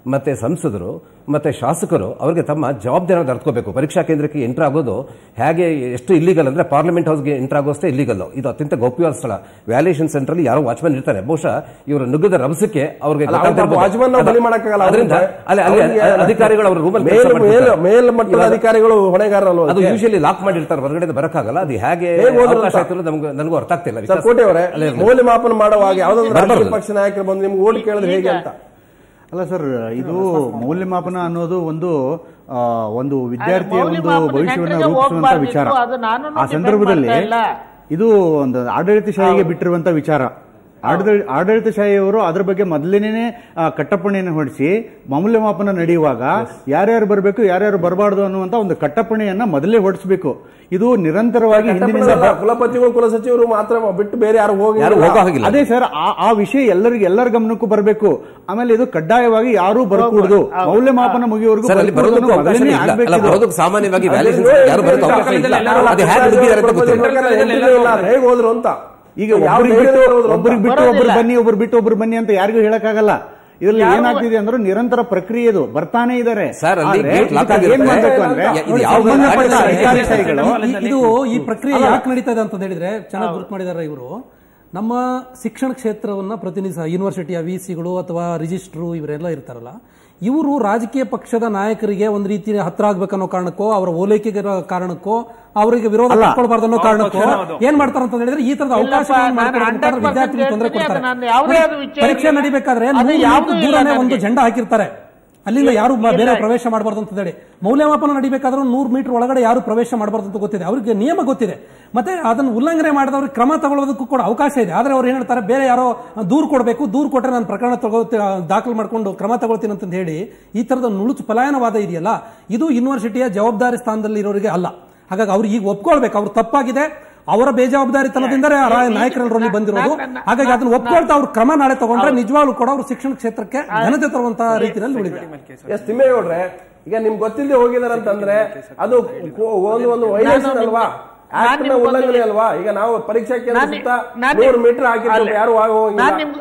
ಮತ್ತೆ ಸಂಸದರು ಮತ್ತೆ ಶಾಸಕರು ಅವರಿಗೆ ತಮ್ಮ ಜವಾಬ್ದಾರಿಯನ್ನು ಅರ್ಥಕೋಬೇಕು ಪರೀಕ್ಷಾ ಕೇಂದ್ರಕ್ಕೆ ಎಂಟರ್ ಆಗೋದು ಹೇಗೆ ಎಷ್ಟು ಇಲ್ಲಿಗಲ್ ಅಂದ್ರೆ ಪಾರ್ಲಿಮೆಂಟ್ ಹೌಸ್ಗೆ ಎಂಟರ್ ಆಗೋಷ್ಟೇ ಇಲ್ಲಿಗಲ್ ಇದು ಅತ್ಯಂತ ಗೌಪ್ಯವಾದ ಸ್ಥಳ ವ್ಯಾಲ್ಯೂಯೇಷನ್ ಸೆಂಟರ್ ಅಲ್ಲಿ ಯಾರೋ ವಾಚ್ಮನ್ ಇರ್ತಾರೆ ಬಹುಶಃ ಇವರು ನುಗ್ಗದ ರಭಸಕ್ಕೆ ಅವ್ರಿಗೆ ಅಲ್ಲ, ಅವ್ರು ಪಾಪ watchman ನಾವು ಬಲಿ ಮಾಡಕ್ಕಾಗಲ್ಲ. ಅದರಿಂದ ಅಲ್ಲಿ ಅಲ್ಲಿ ಅವ್ರಿಗೆ ಅಧಿಕಾರಿಗಳು ಅವರ ರೂಮಲ್ಲಿ ಮೇಲ್ ಮೇಲ್ ಮೇಲ್ ಮಟ್ಟದ ಅಧಿಕಾರಿಗಳು ಹೊಣೆಗಾರರಲ್ವ ಅದು ಯೂಶಲಿ ಲಾಕ್ ಮಾಡಿರ್ತಾರೆ ಹೊರಗಡೆ ಬರಕ್ಕಾಗಲ್ಲ ಅದು ಹೇಗೆ ಹೇಗ್ ಹೋದ್ರು ಅವಕಾಶ ಅಂತ? ಆಯ್ತು ಅನ್ನೋದು ನಮ್ಗೆ ನನಗೂ ಅರ್ಥ ಆಗ್ತಿಲ್ಲ ಸರ್ ಕೋಟೆ ಅವರೇ ಅಲ್ಲೇ ಇರ್ಲಿ. ಮೌಲ್ಯಮಾಪನ ಮಾಡುವಾಗ ಯಾವ್ದಾದ್ರು ರಾಜಕೀಯ ಬರ್ಬಾರ್ದು. ಪಕ್ಷ ನಾಯಕರು ಬಂದು ನಿಮ್ಗೆ ಓಟ್ ಕೇಳಿದ್ರೆ ಹೇಗೆ ಅಂತ ಅಲ್ಲ ಸರ್ ಇದು ಮೌಲ್ಯಮಾಪನ ಅನ್ನೋದು ಒಂದು ಆ, ಒಂದು ವಿದ್ಯಾರ್ಥಿಯ ಒಂದು ಮೌಲ್ಯಮಾಪನ ಭವಿಷ್ಯವನ್ನ ಸೆಂಟರ್ಗೆ ರೂಪಿಸುವಂತ ಹೋಗ್ಬಾರ್ದಿತ್ತು, ವಿಚಾರ ಅದು ನಾನು ಆ depend ಸಂದರ್ಭದಲ್ಲಿ ಮಾಡ್ತಾ ಇಲ್ಲ. ಇದು ಒಂದು ಆಡಳಿತಶಾಹಿಗೆ ಬಿಟ್ಟಿರುವಂತ ವಿಚಾರ ಆಡಳಿತ ಆಡಳಿತಶಾಹಿಯವರು ಅದ್ರ ಬಗ್ಗೆ ಮೊದಲೇನೆ ಕಟ್ಟಪ್ಪಣೆಯನ್ನು ಹೊಡಿಸಿ ಮೌಲ್ಯಮಾಪನ ನಡೆಯುವಾಗ ಯಾರ್ಯಾರು ಬರಬೇಕು ಯಾರ್ಯಾರು ಬರಬಾರ್ದು ಅನ್ನುವಂತ ಒಂದು ಕಟ್ಟಪ್ಪಣೆಯನ್ನ ಮೊದಲೇ ಹೊಡಿಸಬೇಕು ಇದು ನಿರಂತರವಾಗಿ ಹಿಂದಿನಿಂದ ಕಟ್ಟಪ್ಪಣೆ ಅಲ್ಲ, ಕುಲಪತಿಗಳು ಕುಲಸಚಿವರು ಮಾತ್ರ ಬಿಟ್ಟು ಬೇರೆ ಯಾರು ಹೋಗಿ ಯಾರು ಹೋಗೋ ಹಾಗಿಲ್ಲ ಅದೇ ಸರ್ ಆ- ಆ ವಿಷಯ ಎಲ್ಲರಿಗೆ ಎಲ್ಲರ ಗಮನಕ್ಕೂ ಬರಬೇಕು ಆಮೇಲೆ ಇದು ಕಡ್ಡಾಯವಾಗಿ ಯಾರೂ ಬರಕೂಡದು ಮೌಲ್ಯಮಾಪನ ಮುಗಿಯುವವರೆಗೂ ಸರ್ ಅಲ್ಲಿ ಬರ್ಕೂಡ್ದು ಬರೋದಕ್ಕೂ ಅವಕಾಶ ಮೊದಲನೇ ಇಲ್ಲ ಅಲ್ಲ ಆಗ್ಬೇಕು ಇದು. ಬರೋದಕ್ಕೆ ಸಾಮಾನ್ಯವಾಗಿ ಅಲ್ಲಿ ವ್ಯಾಲ್ಯೂಷನ್ ನೋಡಿ, ಯಾರು ಬರೋದು ಅವಕಾಶ ಇಲ್ಲ ಅದು ಹೇಗೆ ನುಗ್ಗಿದ್ದಾರೆ ಅಂತ ಗೊತ್ತಿಲ್ಲ ಹೇಗೆ ಹೋದ್ರು ಅಂತ ಈಗ ಯಾವ ಒಬ್ಬರಿಗೆ ಬಿಟ್ಟು ಧೈರ್ಯದಲ್ಲಿ ಹೋದ್ರು ಅಂತ? ಒಬ್ಬರಿಗೆ ಬಿಟ್ಟು ಒಬ್ರು ಬರೋದಿಲ್ಲ. ಬನ್ನಿ ಒಬ್ರು ಬಿಟ್ಟು ಒಬ್ರು ಬನ್ನಿ ಅಂತ ಯಾರಿಗೂ ಹೇಳಕ್ಕಾಗಲ್ಲ ಇದ್ರಲ್ಲಿ ಯಾರು- ಏನಾಗ್ತಿದೆ ಅಂದ್ರೆ ನಿರಂತರ ಪ್ರಕ್ರಿಯೆ ಇದು ಬರ್ತಾನೆ ಇದಾರೆ ಸರ್, ಅಲ್ಲಿ ಆದ್ರೆ gate lock ಇದಕ್ಕೆ ಏನ್ ಆಗಿರುತ್ತೆ. ಮಾಡ್ಬೇಕು ಅಂದ್ರೆ ಇದು ಯಾವ ಸಂಬಂಧಪಟ್ಟ ಗಂಟೆ ಅಧಿಕಾರಿಗಳು ಈ- ಇದು ಈ ಪ್ರಕ್ರಿಯೆ ಯಾಕೆ ನಡೀತಾ ಇದೆ ಅಂತ ಹೇಳಿದ್ರೆ ಚೆನ್ನಾಗಿ ಗುರುತು ಮಾಡಿದ್ದಾರೆ ಇವರು ನಮ್ಮ ಶಿಕ್ಷಣ ಕ್ಷೇತ್ರವನ್ನ ಪ್ರತಿನಿಧಿಸ ಯೂನಿವರ್ಸಿಟಿಯ ವಿ ಸಿಗಳು ಅಥವಾ ರಿಜಿಸ್ಟ್ರು ಇವರೆಲ್ಲ ಇರ್ತಾರಲ್ಲ ಇವರು ರಾಜಕೀಯ ಪಕ್ಷದ ನಾಯಕರಿಗೆ ಒಂದು ರೀತಿ ಹತ್ರ ಆಗ್ಬೇಕನ್ನೋ ಕಾರಣಕ್ಕೋ ಅವರ ಓಲೈಕೆಗೆ ಇರೋ ಕಾರಣಕ್ಕೋ ಅವರಿಗೆ ವಿರೋಧ ಪಡ್ಕೊಳ್ಬಾರ್ದು ಅನ್ನೋ ಕಾರಣಕ್ಕೋ ಏನ್ ಮಾಡ್ತಾರೆ ಅಂತ ಹೇಳಿದ್ರೆ ಈ ತರದ ಅವಕಾಶ ನಾನು 100% ವಿದ್ಯಾರ್ಥಿಗಳಿಗೆ ತೊಂದರೆ ಹೇಳ್ತೀನಿ, ಕೊಡ್ತಾರೆ ಅದು ನಾನು ಯಾವುದೇ ಅದು ವಿಚಾರ ಪರೀಕ್ಷೆ ಇಲ್ಲ. ನಡಿಬೇಕಾದ್ರೆ ಅದು ನೂರು ಯಾವುದೂ ಮೀಟರ್ ಇಲ್ಲ ದೂರನೇ ಒಂದು ನನಗೆ. ಜೆಂಡಾ ಹಾಕಿರ್ತಾರೆ ಅಲ್ಲಿಂದ ಯಾರು ಮ- ಬೇರೆ ಇಲ್ಲ. ಪ್ರವೇಶ ಮಾಡಬಾರ್ದು ಅಂತ ಹೇಳಿ ಮೌಲ್ಯಮಾಪನ ನಡಿಬೇಕಾದ್ರೂ ನೂರು ಮೀಟರ್ ಒಳಗಡೆ ಯಾರು ಪ್ರವೇಶ ಮಾಡಬಾರ್ದು ಅಂತ ಗೊತ್ತಿದೆ ಅವರಿಗೆ ನಿಯಮ ಗೊತ್ತಿದೆ ಮತ್ತೆ ಅದನ್ನು ಉಲ್ಲಂಘನೆ ಮಾಡಿದವ್ರಿಗೆ ಕ್ರಮ ತಗೊಳ್ಳೋದಕ್ಕೂ ಕೂಡ ಅವಕಾಶ ಇದೆ ಆದ್ರೆ ಅವ್ರು ಏನ್ ಹೇಳ್ತಾರೆ ಬೇರೆ ಯಾರೋ ದೂರು ಕೊಡಬೇಕು ದೂರು ಕೊಟ್ಟರೆ ನಾನು ಪ್ರಕರಣ ತಗೊಳ್ತಿ ದಾಖಲು ಮಾಡ್ಕೊಂಡು ಕ್ರಮ ತಗೊಳ್ತೀನಿ ಅಂತ ಹೇಳಿ ಈ ತರದ ನುಳುಚು ಪಲಾಯನವಾದ ಇದೆಯಲ್ಲ ಇದು ಯೂನಿವರ್ಸಿಟಿಯ ಜವಾಬ್ದಾರಿ ಸ್ಥಾನದಲ್ಲಿ ಇರೋರಿಗೆ ಅಲ್ಲ ಹಾಗಾಗಿ ಅವ್ರು ಈಗ ಒಪ್ಕೊಳ್ಬೇಕು ಅವ್ರು ತಪ್ಪಾಗಿದೆ ಅವರ ಬೇಜವಾಬ್ದಾರಿತನದಿಂದ ನಾಯಕರಲ್ಲಿ ಬಂದಿರೋದು ಹಾಗಾಗಿ ಅದನ್ನ ಒಪ್ಕೊಳ್ತಾ ಅವ್ರು ಕ್ರಮ ನಾಳೆ ತಗೊಂಡ್ರೆ ನಿಜವಾಗ್ಲೂ ಕೂಡ ಅವರು ಶಿಕ್ಷಣ ಕ್ಷೇತ್ರಕ್ಕೆ ಘನತೆ ತರುವಂತಹ ರೀತಿಯಲ್ಲಿ ಉಳಿದೆ ಎಸ್ ತಿಮ್ಮೇಗೌಡ್ರೆ ಈಗ ನಿಮ್ಗೆ ಗೊತ್ತಿಲ್ಲದೆ ಹೋಗಿದಾರೆ ಅಂತಂದ್ರೆ ಅದು ಕೋ- ಒಂದು ಒಂದು ವೈಲೇಷನ್ ಅಲ್ವಾ ನಾನು ಆಕ್ಟ್ ನ ನಿಮ್ಗೆ ಉಲ್ಲಂಘನೆ ಒಂದು- ಅಲ್ವಾ ಈಗ ನಾವು ಪರೀಕ್ಷಾ ಕೇಂದ್ರ ನಾನು- ಸುತ್ತ ನಾನು- ನೂರು ಮೀಟರ್ ಹಾಕಿರ್ಬೇಕು ಅಲ್ಲ. ಯಾರು ನಾನು ಹೋಗಿಲ್ಲ ನಿಮ್ಗೆ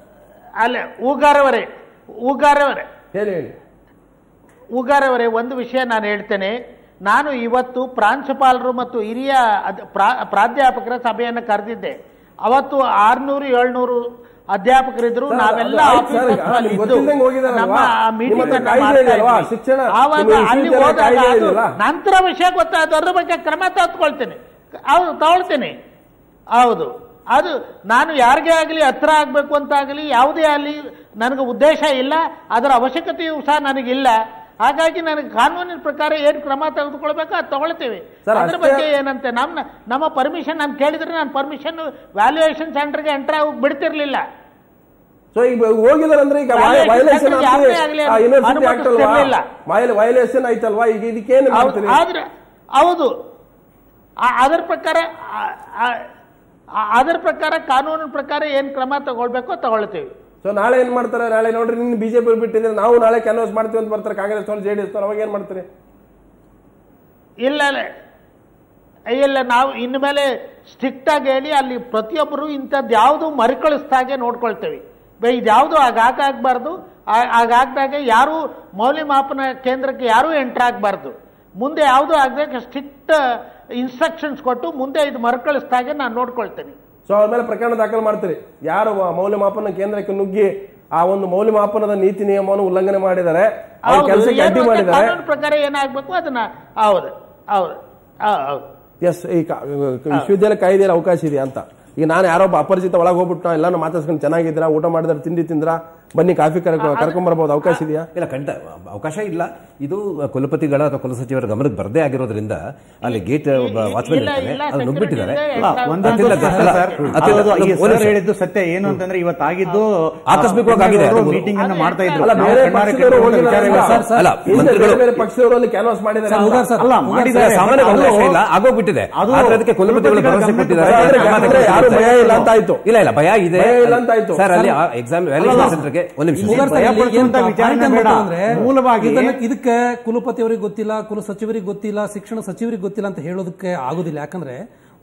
ಅಲ್ಲ ಊಗಾರವರೇ ಊಗಾರವರೇ ಹೇಳಿ ಹೇಳಿ ಉಗಾರವರೇ ಒಂದು ವಿಷಯ ನಾನು ಹೇಳ್ತೇನೆ ನಾನು ಇವತ್ತು ಪ್ರಾಂಶುಪಾಲರು ಮತ್ತು ಹಿರಿಯ ಅದ್- ಪ್ರಾ- ಪ್ರಾಧ್ಯಾಪಕರ ಸಭೆಯನ್ನು ಕರೆದಿದ್ದೆ ಅವತ್ತು ಆರ್ನೂರು ಏಳ್ನೂರು ಅಧ್ಯಾಪಕರಿದ್ರು ಸರ್, ನಾವೆಲ್ಲ ಅದು ಆಯ್ತು ಸರ್, ಈಗ ಆಫೀಸರ್ಸ್ ನಿಮ್ಗೆ ಇದ್ದು ಗೊತ್ತಿಲ್ದಂಗೆ ಹೋಗಿದಾರಲ್ವಾ? ನಮ್ಮ ನಿಮ್ಮ ಹತ್ರ ಮೀಟಿಂಗ್ ಕಾಯ್ದೆ ಇದೆಯಲ್ವಾ? ಶಿಕ್ಷಣ, ಆವಾಗ ನಿಮ್ಮ ಅಲ್ಲಿ ವಿಶ್ವವಿದ್ಯಾಲಯ ಹೋದಾಗ ಕಾಯ್ದೆ ಅದು ಇದೆಯಲ್ಲ? ನಂತರ ವಿಷಯ ಗೊತ್ತಾಯ್ತು ಅದ್ರ ಬಗ್ಗೆ ಕ್ರಮ ತೆಗೆದುಕೊಳ್ತೇನೆ ಹೌದು ತಗೊಳ್ತೇನೆ ಹೌದು ಅದು ನಾನು ಯಾರಿಗೇ ಆಗಲಿ ಹತ್ರ ಆಗಬೇಕು ಅಂತ ಆಗಲಿ ಯಾವುದೇ ಆಗಲಿ ನನಗೆ ಉದ್ದೇಶ ಇಲ್ಲ ಅದರ ಅವಶ್ಯಕತೆಯೂ ಸಹ ನನಗಿಲ್ಲ ಹಾಗಾಗಿ ನನಗೆ ಕಾನೂನಿನ ಪ್ರಕಾರ ಏನು ಕ್ರಮ ತೆಗೆದುಕೊಳ್ಬೇಕು ಅದು ತಗೊಳ್ತೇವೆ ಸರ್, ಅದ್ರ ಅಷ್ಟೇ- ಬಗ್ಗೆ ಏನಂತೆ ನಮ್ಮ ನಮ್ಮ ಪರ್ಮಿಷನ್ ನಾನು ಕೇಳಿದ್ರೆ ನಾನು ಪರ್ಮಿಷನ್ ವ್ಯಾಲ್ಯೂಯೇಷನ್ ಸೆಂಟರ್ಗೆ ಎಂಟರ್ ಆಗಿ ಬಿಡ್ತಿರ್ಲಿಲ್ಲ ಸೊ ಈಗ ಹೋಗಿದಾರೆ ಅಂದ್ರೆ ಈಗ Violation ವೈಲೇಷನ್ ಅಂದ್ರೆ ಯಾವುದೇ ಆಗ್ಲಿ ಅದು ಯೂನಿವರ್ಸಿಟಿ ಆಕ್ಟ್ ಅಲ್ವಾ ಅನುಮತಿಸ್ತಿರ್ಲಿಲ್ಲ. ವೈಲೇಷನ್ ಆಯ್ತಲ್ವಾ ಈಗ ಇದಕ್ಕೇನು ಹೌದು, ಮಾಡ್ತೀರಿ ಆದ್ರೆ ಹೌದು ಆ- ಅದರ ಪ್ರಕಾರ ಆ- ಆ- ಆ- ಅದರ ಪ್ರಕಾರ ಕಾನೂನಿನ ಪ್ರಕಾರ ಏನ್ ಕ್ರಮ ತಗೊಳ್ಬೇಕೋ ತಗೊಳ್ತೀವಿ ಸೊ ನಾಳೆ ಏನ್ ಮಾಡ್ತಾರೆ ನಾಳೆ ನೋಡ್ರಿ ನಿನ್ನ ಬಿಜೆಪಿ ಬಿಟ್ಟಿದ್ರೆ ನಾವು ನಾಳೆ ಕ್ಯಾನ್ವಾಸ್ ಮಾಡ್ತೀವಿ ಅಂತ ಬರ್ತಾರೆ ಕಾಂಗ್ರೆಸ್ ಅವ್ರು ಜೆಡಿಎಸ್ ಅವ್ರು ಅವಾಗ ಏನ್ ಮಾಡ್ತೀರಿ ಇಲ್ಲ ಇಲ್ಲ ನಾವು ಇನ್ನು ಮೇಲೆ ಸ್ಟ್ರಿಕ್ಟ್ ಆಗಿ ಹೇಳಿ ಅಲ್ಲಿ ಪ್ರತಿಯೊಬ್ಬರು ಇಂಥದ್ದು ಯಾವುದು ಮರುಕಳಿಸ್ದಾಗೆ ನೋಡ್ಕೊಳ್ತೇವೆ ಬೈ ಇದ್ಯಾವುದು ಆಗಾಗಬಾರ್ದು ಆಗಾಗ್ದಾಗೆ ಯಾರು ಮೌಲ್ಯಮಾಪನ ಕೇಂದ್ರಕ್ಕೆ ಯಾರೂ ಎಂಟರ್ ಆಗಬಾರ್ದು ಮುಂದೆ ಯಾವುದು ಆಗದಾಗ ಸ್ಟ್ರಿಕ್ಟ್ ಇನ್ಸ್ಟ್ರಕ್ಷನ್ಸ್ ಕೊಟ್ಟು ಮುಂದೆ ಇದು ಮರುಕಳಿಸ್ದಾಗೆ ನಾನು ನೋಡ್ಕೊಳ್ತೇನೆ ಸೊ ಅವ್ರ ಮೇಲೆ ಪ್ರಕರಣ ದಾಖಲು ಮಾಡ್ತೀರಿ ಯಾರು ಮ- ಮೌಲ್ಯಮಾಪನ ಕೇಂದ್ರಕ್ಕೆ ನುಗ್ಗಿ ಆ ಒಂದು ಮೌಲ್ಯಮಾಪನದ ನೀತಿ ನಿಯಮವನ್ನು ಉಲ್ಲಂಘನೆ ಮಾಡಿದ್ದಾರೆ ಅವ್ರ ಹೌದು, ಕೆಲಸಕ್ಕೆ ಏನು ಅಡ್ಡಿ ಅಂತ ಮಾಡಿದ್ದಾರೆ ಕಾನೂನು ಪ್ರಕಾರ ಏನಾಗಬೇಕು ಅದನ್ನ ಹೌದು ಹೌದು ಹೌದು ಹೌದು ಎಸ್ ಈ ಕಾ- ವಿಶ್ವವಿದ್ಯಾಲಯ ಕಾಯ್ದೆಯಲ್ಲಿ ಅವಕಾಶ ಇದೆಯಾ ಅಂತ ಈಗ ನಾನು ಯಾರೊಬ್ಬ ಅಪರಿಚಿತ ಒಳಗೆ ಹೋಗ್ಬಿಟ್ಟು ನಾವು ಎಲ್ಲಾನು ಮಾತಾಡ್ಸ್ಕೊಂಡು ಚೆನ್ನಾಗಿದ್ದೀರಾ ಊಟ ಮಾಡಿದ್ರೆ ತಿಂಡಿ ತಿಂದ್ರಾ ಬನ್ನಿ ಕಾಫಿ ಕರ್ಕೊಂಡ್ ಬರ್ಬೋದು ಅವಕಾಶ ಇದೆಯಾ ಇಲ್ಲ ಖಂಡಿತ ಅವಕಾಶ ಇಲ್ಲ ಇದು ಕುಲಪತಿಗಳ ಅಥವಾ ಕುಲಸಚಿವರ ಗಮನಕ್ಕೆ ಬರದೇ ಆಗಿರೋದ್ರಿಂದ ಅಲ್ಲಿ ಗೇಟ್ ಒಬ್ಬ ವಾಚ್ಮನ್ ಇಲ್ಲ, ಇರ್ತಾನೆ ಇಲ್ಲ, ಅದು ನುಗ್ಬಿಟ್ಟಿದ್ದಾರೆ security ಅಲ್ಲ, ಇದೆ, ಒಂದಂತೂ ಅದಿಲ್ಲ, ಸತ್ಯ ಅಲ್ಲ, ಸರ್. ಹ್ಮ್. ಅದಿಲ್ಲ, ಅದು ಈ ಒಂದು ಸರ್ ನಿಮಿಷ. ಹೇಳಿದ್ದು ಸತ್ಯ ಏನು ಅಂತಂದ್ರೆ ಇವತ್ತಾಗಿದ್ದು ಆಕಸ್ಮಿಕವಾಗಿ ಆಗಿದೆ. ಅದು ಮೀಟಿಂಗ್ ಅನ್ನು ಮಾಡ್ತಾ ಇದ್ರು ಅಲ್ಲ, ಬೇರೆ ನಾವು ಕಣ್ಣಾರೆ ಪಕ್ಷದವರು ಕಂಡುಕೊಂಡ ಹೋಗಿದ್ದಾರೆ ವಿಚಾರಗಳು ಅಲ್ವಾ? ಸರ್. ಅಲ್ಲ, ಹಿಂದೆ ಮಂತ್ರಿಗಳು- ಬೇರೆ ಬೇರೆ ಪಕ್ಷದವರು ಅಲ್ಲಿ ಕ್ಯಾನ್ವಾಸ್ ಮಾಡಿದ್ದಾರೆ ಸರ್, ಉಗಾರ್ ಸರ್, ಅಲ್ಲ ಉಗಾರ್ ಮಾಡಿದ್ದಾರೆ ಸರ್, ಸಾಮಾನ್ಯ ಅದು- ಅವಕಾಶ ಇಲ್ಲ ಆಗೋಗ್ಬಿಟ್ಟಿದೆ ಅದು ಆದ್ರೆ ಅದಕ್ಕೆ ಕುಲಪತಿಗಳು ಕುಲಪತಿಗಳ ಭರವಸೆ ಗಮನಕ್ಕೆ ಕೊಟ್ಟಿದ್ದಾರೆ ಬಂದ್ರೆ ಕ್ರಮ ಯಾಕಂದ್ರೆ ಯಾರು ಭಯ ಇಲ್ಲ ಅಂತ ಆಯ್ತು. ಇಲ್ಲ ಇಲ್ಲ ಭಯ ಇದೆ ಭಯ ಇಲ್ಲ ಅಂತ ಆಯ್ತು. ಸರ್ ಅಲ್ಲಿ ಎಕ್ಸಾಮ್ ವ್ಯಾಲ್ಯೂಷನ್ ಸೆಂಟರ್ಗೆ ಒಂದ್ ನಿಮಿಷ ಉಗಾರ್ ಸರ್, ಭಯ ಇಲ್ಲಿ ಏನ್ ಪಡಿಸುವಂತ point ವಿಚಾರನೆ ಏನ್ ಬೇಡ. ಗೊತ್ತಾ ಅಂದ್ರೆ ಮೂಲವಾಗಿ- ಇದನ್ನ- ಇದಕ್ಕೆ ಕುಲಪತಿ ಅವರಿಗೆ ಗೊತ್ತಿಲ್ಲ ಕುಲ ಸಚಿವರಿಗೆ ಗೊತ್ತಿಲ್ಲ ಶಿಕ್ಷಣ ಸಚಿವರಿಗೆ ಗೊತ್ತಿಲ್ಲ ಅಂತ ಹೇಳೋದಕ್ಕೆ ಆಗುದಿಲ್ಲ ಯಾಕಂದ್ರೆ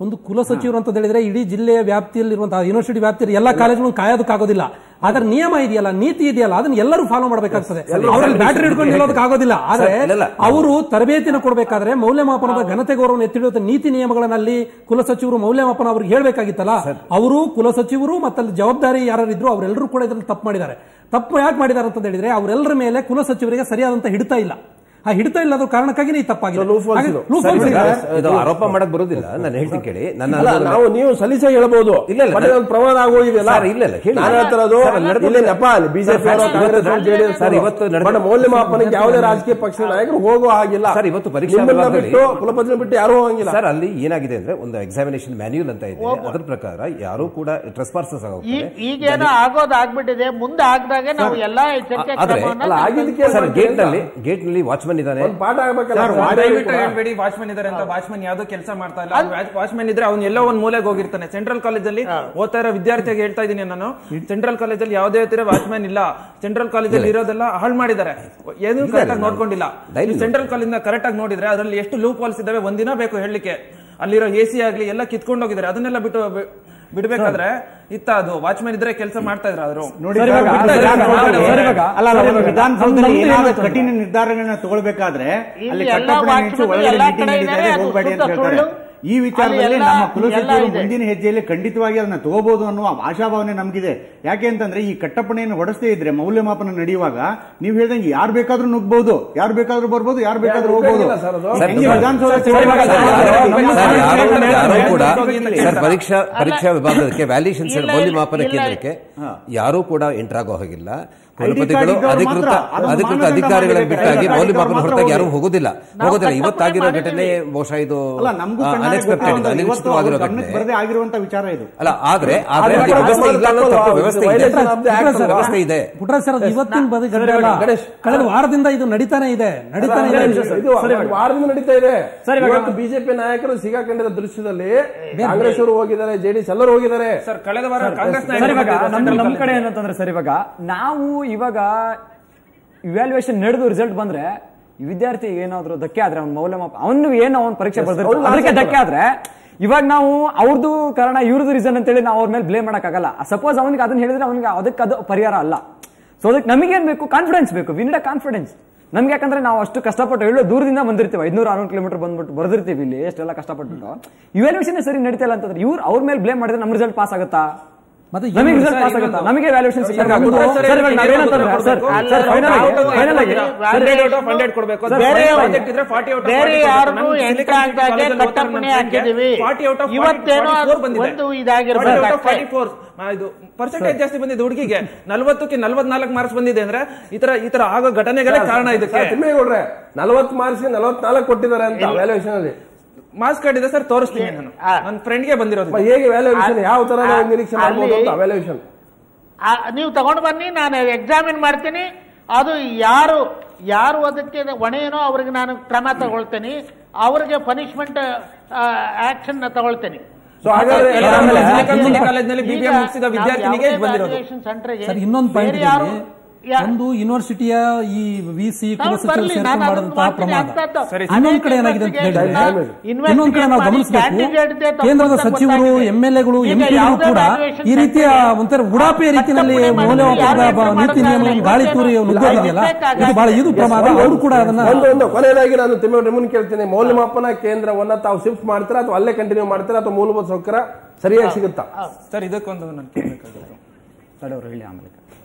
ಒಂದು ಕುಲಸಚಿವರು ಅಂತ ಹೇಳಿದ್ರೆ ಇಡೀ ಜಿಲ್ಲೆಯ ವ್ಯಾಪ್ತಿಯಲ್ಲಿರುವಂತಹ ಯೂನಿವರ್ಸಿಟಿ ವ್ಯಾಪ್ತಿಯಲ್ಲಿ ಎಲ್ಲ ಕಾಲೇಜುಗಳು ಕಾಯೋದಕ್ಕಾಗೋದಿಲ್ಲ ಆದ್ರೆ ನಿಯಮ ಇದೆಯಲ್ಲ ನೀತಿ ಇದೆಯಲ್ಲ ಅದನ್ನ ಎಲ್ಲರೂ ಫಾಲೋ ಮಾಡಬೇಕಾಗ್ತದೆ ಅವರಲ್ಲಿ ಬ್ಯಾಟರಿ ಹಿಡ್ಕೊಂಡು ನಿಲ್ಲೋದಕ್ಕೆ ಆಗೋದಿಲ್ಲ ಆದ್ರೆ ಇಲ್ಲ, ಇಲ್ಲ. ಅವರು ತರಬೇತಿನ ಕೊಡಬೇಕಾದ್ರೆ ಮೌಲ್ಯಮಾಪನದ ಘನತೆ ಗೌರವ ಎತ್ತಿಡುವ ನೀತಿ ನಿಯಮಗಳನ್ನಲ್ಲಿ ಕುಲಸಚಿವರು ಮೌಲ್ಯಮಾಪನ ಅವ್ರಿಗೆ ಹೇಳ್ಬೇಕಾಗಿತ್ತಲ್ಲ ಅವರು ಕುಲಸಚಿವರು ಮತ್ತೆ ಜವಾಬ್ದಾರಿ ಯಾರಿದ್ರು ಅವರೆಲ್ಲರೂ ಕೂಡ ಇದನ್ನು ತಪ್ಪು ಮಾಡಿದ್ದಾರೆ ತಪ್ಪು ಯಾಕೆ ಮಾಡಿದ್ದಾರೆ ಅಂತ ಹೇಳಿದ್ರೆ ಅವರೆಲ್ಲರ ಮೇಲೆ ಕುಲಸಚಿವರಿಗೆ ಸರಿಯಾದಂತ ಹಿಡಿತಾ ಇಲ್ಲ ಆ ಹಿಡಿತಾ ಇಲ್ಲದ ಕಾರಣಕ್ಕಾಗಿ ಈ ತಪ್ಪಾಗಿದೆ So, loopholes ಹಾಗೆ ಇದು. loopholes ಇದೆ. ಇದು ಆರೋಪ ಮಾಡಕ್ ಬರೋದಿಲ್ಲ ನಾನು ಹೇಳ್ತೀನಿ ಕೇಳಿ ನನ್ನ ಅಲ್ಲ ಅನುಭವದಲ್ಲಿ- ನಾವು ನೀವು ಸಲೀಸ ಹೇಳ್ಬೋದು ಇಲ್ಲ, ಇಲ್ಲ. ಬಟ್ ಒಂದು ಪ್ರಮಾದ ಆಗೋಗಿದೆಯಲ್ಲ ಸರ್, ಇಲ್ಲ, ಇಲ್ಲ, ಹೇಳಿ. ನಾನು ಹೇಳ್ತಿರೋದು ಸರ್, ಅಲ್ಲಿ ನಡೆದ- ಇಲ್ಲಿ ನೆಪ ಅಲ್ಲಿ ಬಿಜೆಪಿ ಸರ್, ಕಾಂಗ್ರೆಸ್ ಇವತ್ತು ಜೆಡಿಎಸ್ ಸರ್, ಇವತ್ತು ನಡೆದ- ಬಟ್ ಮೌಲ್ಯಮಾಪನಕ್ಕೆ ಯಾವುದೇ ರಾಜಕೀಯ ಪಕ್ಷದ ನಾಯಕರು ಹೋಗೋ ಹಾಗಿಲ್ಲ ಸರ್, ಇವತ್ತು ಪರೀಕ್ಷಾ ನಿಮ್ಮನ್ನ ವಿಭಾಗದಲ್ಲಿ- ಬಿಟ್ಟು ಕುಲಪತಿನ ಬಿಟ್ಟು ಯಾರು ಹೋಗಂಗಿಲ್ಲ ಸರ್ ಅಲ್ಲಿ ಏನಾಗಿದೆ ಅಂದ್ರೆ ಒಂದು ಎಕ್ಸಾಮಿನೇಷನ್ ಮ್ಯಾನ್ಯೂಲ್ ಅಂತ ಇದೆ ಅದ್ರ ಪ್ರಕಾರ ಯಾರು ಕೂಡ ಟ್ರೆಸ್ಪಾರ್ಸಸ್ ಈಗ ಈಗೇನೋ ಆಗೋದು ಆಗ್ಬಿಟ್ಟಿದೆ ಮುಂದೆ ಆಗ್ದಾಗೆ ನಾವು ಎಲ್ಲಾ ಎಚ್ಚರಿಕೆ ಆದ್ರೆ ಕ್ರಮವನ್ನ ಅಲ್ಲ, ಆಗಿದ್ದಕ್ಕೆ ಸರ್ ಗೇಟ್ ನಲ್ಲಿ ಗೇಟ್ ನಲ್ಲಿ ವಾಚ್ಮನ್ ಇದ್ದಾನೆ ಒಂದು ಪಾಠ ಆಗ್ಬೇಕಲ್ಲ ಸರ್, ಸರ್, ವಾದ- ದಯವಿಟ್ಟು ಹೇಳ್ಬೇಡಿ ವಾಚ್ಮನ್ ಇದಾರೆ ಅಂತ ವಾಚ್ಮನ್ ಯಾವ್ದು ಕೆಲಸ ಮಾಡ್ತಾ ಇಲ್ಲ ವಾಚ್ಮನ್ ಇದ್ರೆ ಅವ್ನು ಎಲ್ಲೋ ಒಂದ್ ಮೂಲೆಗೆ ಹೋಗಿರ್ತಾನೆ ಸೆಂಟ್ರಲ್ ಕಾಲೇಜಲ್ಲಿ ಓದ್ತಾ ಇರೋ ವಿದ್ಯಾರ್ಥಿಗೆ ಹೇಳ್ತಾ ಇದೀನಿ ನಾನು ಸೆಂಟ್ರಲ್ ಕಾಲೇಜಲ್ಲಿ ಯಾವುದೇ ತರ ವಾಚ್ಮನ್ ಇಲ್ಲ ಸೆಂಟ್ರಲ್ ಕಾಲೇಜಲ್ಲಿ ಇರೋದೆಲ್ಲ ಹಾಳು ಮಾಡಿದ್ದಾರೆ ಏನು ಕರೆಕ್ಟ್ ಆಗಿ ನೋಡ್ಕೊಂಡಿಲ್ಲ ಡೈಲಿ ಸೆಂಟ್ರಲ್ ಕಾಲೇಜ್ ಕರೆಕ್ಟ್ ಆಗಿ ನೋಡಿದ್ರೆ ಅದರಲ್ಲಿ ಎಷ್ಟು ಲೂಪ್ ವಾಲ್ಸ್ ಇದಾವೆ ಒಂದಿನ ಬೇಕು ಹೇಳಲಿಕ್ಕೆ ಅಲ್ಲಿರೋ ಎ ಸಿ ಆಗ್ಲಿ ಎಲ್ಲ ಕಿತ್ಕೊಂಡು ಹೋಗಿದ್ದಾರೆ ಅದನ್ನೆಲ್ಲ ಬಿಟ್ಟು ಬಿ- ಬಿಡ್ಬೇಕಾದ್ರೆ ಇತ್ತ ಅದು ವಾಚ್ಮನ್ ಇದ್ರೆ ಕೆಲಸ ಮಾಡ್ತಾ ಇದ್ರ ಅವರು ನೋಡಿ ಸರ್, ಇವಾಗ ಸರ್, ವಿಧಾನಸೌಧದಲ್ಲಿ- ಸರ್, ಇವಾಗ- ಅಲ್ಲ, ಅಲ್ಲ, ಸರ್, ಇವಾಗ ವಿಧಾನಸೌಧದಲ್ಲಿ ನಮ್ದು ಏನಾದ್ರು ಏನಾಗುತ್ತೆ ಕಠಿಣ ನಿರ್ಧಾರಗಳನ್ನ ತಗೊಳ್ಬೇಕಾದ್ರೆ ಇಲ್ಲಿ ಅಲ್ಲಿ ಎಲ್ಲ ಕಟ್ಟಪ್ಪಣೆ ನಿಲ್ಲಿಸಿ ವಾಚ್ಮನ್ ಒಳಗಡೆ ಎಲ್ಲ ಮೀಟಿಂಗ್ ಕಡೆ ನಡೀತಾ ಇದೆ, ಇದೆ, ಅದು ಹೋಗ್ಬೇಡಿ ಅಂತ ಶುದ್ಧ ಹೇಳ್ತಾರೆ ಸುಳ್ಳು. ಈ ವಿಚಾರದಲ್ಲಿ ಅಲ್ಲಿ ಎಲ್ಲ- ನಮ್ಮ ಎಲ್ಲ ಕುಲಸಚಿವರು ಇದೆ. ಮುಂದಿನ ಹೆಜ್ಜೆಯಲ್ಲಿ ಖಂಡಿತವಾಗಿ ಅದನ್ನ ತಗೋಬಹುದು ಅನ್ನುವ ಆಶಾಭಾವನೆ ನಮಗಿದೆ ಯಾಕೆ ಅಂತಂದ್ರೆ ಈ ಕಟ್ಟಪ್ಪಣೆಯನ್ನು ಹೊಡೆಸದೇ ಇದ್ರೆ ಮೌಲ್ಯಮಾಪನ ನಡೆಯುವಾಗ ನೀವು ಹೇಳ್ದಂಗೆ ಯಾರು ಬೇಕಾದ್ರೂ ನುಗ್ಬಹುದು ಯಾರು ಬೇಕಾದ್ರೂ ಬರ್ಬೋದು ಯಾರು ಬೇಕಾದ್ರೂ ಹೋಗ್ಬೋದು ನುಗ್ಗಂಗಿಲ್ಲ ಸರ್ ಅದು. ಹೆಂಗೆ ಸರ್, ವಿಧಾನಸೌಧ ಸರ್, ಚುನಾವಣೆ ಸರ್, ನಮ್ಮ ಸರ್, ಯಾರು- ಸಮಾಜಕ್ಕೆ ಯಾರು ಕೂಡ ಹೋಗಿಲ್ಲ. ಸರ್ ಪರೀಕ್ಷಾ ಪರೀಕ್ಷಾ ವಿಭಾಗಕ್ಕೆ ವ್ಯಾಲ್ಯೂಷನ್ ಇಲ್ಲ, ಮೌಲ್ಯಮಾಪನ ಇಲ್ಲ, ಕೇಂದ್ರಕ್ಕೆ ಯಾರೂ ಕೂಡ ಎಂಟರ್ ಆಗೋ ಹಾಗಿಲ್ಲ ID ಕುಲಪತಿಗಳು card ಇದ್ದವ್ರು ಅಧಿಕೃತ ಮಾತ್ರ, ಅದು ಅಧಿಕೃತ ಮಾನದಂಡ ಅಧಿಕಾರಿಗಳ ಮಾಡಿರ್ಬೇಕು. ಬಿಟ್ಟಾಗಿ ID card ಮೌಲ್ಯಮಾಪನ ಇದ್ದವ್ರು ಹೊರತಾಗಿ ಯಾರು ಮಾತ್ರ ಹೋಗೋದಿಲ್ಲ ನಾವು ಹೋಗೋದಿಲ್ಲ ಕಟ್ಟಪ್ಪಣೆ ಇವತ್ತಾಗಿರೋ ಮಾಡಿದ್ದೀವಿ. ಘಟನೆ ಬಹುಶಃ ಇದು ಅಲ್ಲ ನಮಗೂ ಚೆನ್ನಾಗಿ ಅನ್ಎಕ್ಸ್ಪೆಕ್ಟೆಡ್ ಗೊತ್ತಾಗುತ್ತೆ. ಇವತ್ತು ಅವ್ರ ಅನಿರೀಕ್ಷಿತವಾಗಿರೋ ಗಮನಕ್ಕೆ ಘಟನೆ ಬರದೇ ಆಗಿರುವಂತ ವಿಚಾರ ಇದು ಅಲ್ಲ ಆದ್ರೆ ಆದ್ರೆ ಆದ್ರೆ ಅಲ್ಲಿ ವ್ಯವಸ್ಥೆ ಇಲ್ಲ ಅನ್ನೋ ತಪ್ಪು ಅದು ವ್ಯವಸ್ಥೆ ಇದೆ violation of the act ವ್ಯವಸ್ಥೆ- ಅಲ್ವಾ? ವ್ಯವಸ್ಥೆ ಇದೆ ಪುಟ್ಟರಾಜ್ ಸರ್ ಅದು ಇವತ್ತಿನ ಬದಿ ಗಡ್ಡೆ ಅಲ್ಲ. ಗಣೇಶ್. ಕಳೆದ ವಾರದಿಂದ ಇದು ನಡೀತಾನೆ ಇದೆ ನಡೀತಾನೆ ಇದೆ ಇದು ಒಂದು ವಾರದಿಂದ ನಡೀತಾ ಇದೆ ಸರ್, ಇವಾಗ- ಇವತ್ತು ಬಿಜೆಪಿ ನಾಯಕರು ಸಿಗಾಕೊಂಡಿರೋ ದೃಶ್ಯದಲ್ಲಿ ಕಾಂಗ್ರೆಸ್ ಅವರು ಹೋಗಿದ್ದಾರೆ ಜೆಡಿಎಸ್ ಎಲ್ಲರೂ ಹೋಗಿದ್ದಾರೆ ಸರ್ ಕಳೆದ ವಾರ ಕಾಂಗ್ರೆಸ್ ಸರ್ ಇವಾಗ ನಾಯಕರು ನಮ್ ಬಂದಿದ್ರು ನಮ್ ಕಡೆ central ಏನಂತಂದ್ರೆ ಸರ್ ಇವಾಗ ನಾವು ಇವಾಗ ಇವ್ಯಾಲ್ಯೂಯೇಷನ್ ನಡೆದು ರಿಸಲ್ಟ್ ಬಂದ್ರೆ ಈ ವಿದ್ಯಾರ್ಥಿಗೆ ಏನಾದ್ರು ಧಕ್ಕೆ ಆದ್ರೆ ಅವ್ನ ಮೌಲ್ಯಮಾಪ ಅವನು ಏನು ಅವ್ನ ಪರೀಕ್ಷೆ ಬರ್ದಿರ್ತಾನೆ ಅವ್ನು ಅದಕ್ಕೆ ಲಾಸ್ ಧಕ್ಕೆ ಆದ್ರೆ ಇವಾಗ ನಾವು ಅವ್ರದ್ದು ಕಾರಣ ಇವ್ರದ್ದು ರೀಸನ್ ಅಂತೇಳಿ ನಾವು ಅವ್ರ ಮೇಲೆ ಬ್ಲೇಮ್ ಮಾಡಕ್ಕಾಗಲ್ಲ ಸಪೋಸ್ ಅವನಿಗೆ ಅದನ್ನ ಹೇಳಿದ್ರೆ ಅವನಿಗೆ ಅದಕ್ಕೆ ಅದು ಪರಿಹಾರ ಅಲ್ಲ ಸೊ ಅದಕ್ಕೆ ನಮಗೇನ್ ಬೇಕು ಕಾನ್ಫಿಡೆನ್ಸ್ ಬೇಕು ವಿ ನೀಡ್ ಕಾನ್ಫಿಡೆನ್ಸ್ ನಮ್ಗೆ ಯಾಕಂದ್ರೆ ನಾವು ಅಷ್ಟು ಕಷ್ಟಪಟ್ಟು ಏಳು ದೂರದಿಂದ ಬಂದಿರ್ತೀವಿ ಐದ್ನೂರ ಆರ್ನೂರು ಕಿಲೋಮೀಟರ್ ಬಂದ್ಬಿಟ್ಟು ಬರ್ದಿರ್ತೀವಿ ಇಲ್ಲಿ ಎಷ್ಟೆಲ್ಲ ಕಷ್ಟಪಟ್ಬಿಟ್ಟು ಇವ್ಯಾಲ್ಯೂಷನ್ ಸರಿ ನಡೀತಾ ಇಲ್ಲ ಅಂತಂದ್ರೆ ಇವ್ರು ಅವ್ರ ಮೇಲೆ ಬ್ಲೇಮ್ ಮಾಡಿದ್ರೆ ನಮ್ಮ ರಿಸಲ್ಟ್ ಪಾಸ್ ಆಗುತ್ತಾ ಮತ್ತೆ ನಮಗೆ ಇನ್ನೊಂದು ರಿಸಲ್ಟ್ ಪಾಸ್ ಆಗುತ್ತಾ ನಮಗೆ ವ್ಯಾಲ್ಯೂಷನ್ ಸರ್, ಸರ್ ಇವಾಗ ನಾವೇನಂತಂದ್ರೆ ಸರ್ ಸರ್ ಫೈನಲ್ ಆಗಿ ಫೈನಲ್ ಆಗಿ ಹಂಡ್ರೆಡ್ ಔಟ್ ಆಫ್ ಹಂಡ್ರೆಡ್ ಕೊಡಬೇಕು ಬೇರೆ ಪ್ರಾಜೆಕ್ಟ್ ಇದ್ರೆ ಫಾರ್ಟಿ ಔಟ್ ಬೇರೆ ಯಾರಿಗೂ ಎಂಟ್ರ್ ಆಗ್ದಾಗೆ ಕಟ್ಟಪ್ಪಣೆ ಹಾಕಿದೀವಿ ಫಾರ್ಟಿ ಔಟ್ ಆಫ್ ಇವತ್ತೇನೋ ಅದು ಒಂದು ಇದಾಗಿರ್ಬೇಕು ಅಷ್ಟೇ. ಫಾರ್ಟಿ ಫೋರ್ ಇದು ಪರ್ಸೆಂಟೇಜ್ ಜಾಸ್ತಿ ಬಂದಿದೆ ಹುಡುಗಿಗೆ ನಲ್ವತ್ತಕ್ಕೆ ನಲ್ವತ್ನಾಲ್ಕು ಮಾರ್ಕ್ಸ್ ಬಂದಿದೆ ಅಂದ್ರೆ ಈ ತರ ಈ ತರ ಆಗೋ ಘಟನೆಗಳೇ ಕಾರಣ ಇದಕ್ಕೆ ತಿಮ್ಮೇಗೌಡ್ರೆ ನಲವತ್ತು ಮಾರ್ಕ್ಸ್ ನಲವತ್ನಾಲ್ಕು ಕೊಟ್ಟಿದ್ದಾರೆ ಅಂತ ವ್ಯಾಲ್ಯೂಯೇಷನ್ ಅಲ್ಲಿ ಮಾರ್ಕ್ಸ್ ಕಾರ್ಡ್ ಇದೆ ಸರ್ ತೋರಿಸ್ತೀನಿ ನಾನು ಆ. ನನ್ನ ಫ್ರೆಂಡ್ಗೆ ಬಂದಿರೋದು ಮ- ಹೇಗೆ ವ್ಯಾಲ್ಯೂಯೇಷನ್ ಯಾವ ತರ ನಾವು ನಿರೀಕ್ಷೆ ಅಲ್ಲಿ- ಮಾಡ್ಬೋದು ಅಂತ ವ್ಯಾಲ್ಯೂಯೇಷನ್ ಆ, ನೀವು ತಗೊಂಡು ಬನ್ನಿ ನಾನು ಎಕ್ಸಾಮಿನ್ ಮಾಡ್ತೀನಿ ಅದು ಯಾರು ಯಾರು ಅದಕ್ಕೆ ಹೊಣೆಯೇನೋ ಅವ್ರಿಗೆ ನಾನು ಕ್ರಮ ತಗೊಳ್ತೇನೆ ಅವ್ರಿಗೆ ಪನಿಷ್ಮೆಂಟ್ ಆಕ್ಷನ್ ತಗೊಳ್ತೇನೆ ಸೊ ಹಾಗಾದ್ರೆ ಎಲ್ಲ ಆಮೇಲೆ ಸಿಲಿಕಾನ್ ಕಾಲೇಜ್ನಲ್ಲಿ BBA ಮುಗಿಸಿದ ವಿದ್ಯಾರ್ಥಿನಿಗೆ ಇದು ಬಂದಿರೋದು ಸರ್ ಇನ್ನೊಂದು ಪಾಯಿಂಟ್ ಇದೆ ಇಲ್ಲಿ. ಒಂದು ಯೂನಿವರ್ಸಿಟಿಯ ಈ ವಿ ಸಿ ಕುಲಸಚಿವರು ಸೇರ್ಕೊಂಡು ಮಾಡಿದಂತಹ ಪ್ರಮಾದ ಇನ್ನೊಂದ್ ಕಡೆ ಏನಾಗಿದೆ ಅಂತ ಹೇಳಿದ್ರೆ ಇನ್ನೊಂದ್ ಕಡೆ ನಾವು ಗಮನಿಸಬೇಕು ಕೇಂದ್ರದ ಸಚಿವರು ಎಂ ಎಲ್ ಎಗಳು ಎಂ ಪಿಗಳು ಕೂಡ ಈ ರೀತಿಯ ಒಂಥರ ಉಡಾಪೆಯ ರೀತಿಯಲ್ಲಿ ಮೌಲ್ಯಮಾಪನದ ಬ- ನೀತಿ ನಿಯಮಗಳನ್ನು ಗಾಳಿ ತೂರಿ ನುಗ್ಗೋದಿದೆಯಲ್ಲ ಇದು ಬಹಳ ಇದು ಪ್ರಮಾದ ಅವರು ಕೂಡ ಅದನ್ನ ಒಂದು ಒಂದು ಕೊನೆಯದಾಗಿ ನಾನು ತಿಮ್ಮೇಗೌಡ್ರೆ ಮುಂದೆ ಕೇಳ್ತೀನಿ ಮೌಲ್ಯಮಾಪನ ಕೇಂದ್ರವನ್ನ ತಾವು ಶಿಫ್ಟ್ ಮಾಡ್ತೀರಾ ಅಥವಾ ಅಲ್ಲೇ ಕಂಟಿನ್ಯೂ ಮಾಡ್ತೀರಾ ಅಥವಾ ಮೂಲಭೂತ ಸೌಕರ್ಯ ಸರಿಯಾಗಿ ಸಿಗುತ್ತಾ ಸರ್ ಇದಕ್ಕೊಂದು ನಾನು ಕೇಳಬೇಕಾಗುತ್ತೆ ತಡೆಯವರು ಹೇಳಿ ಆಮೇಲೆ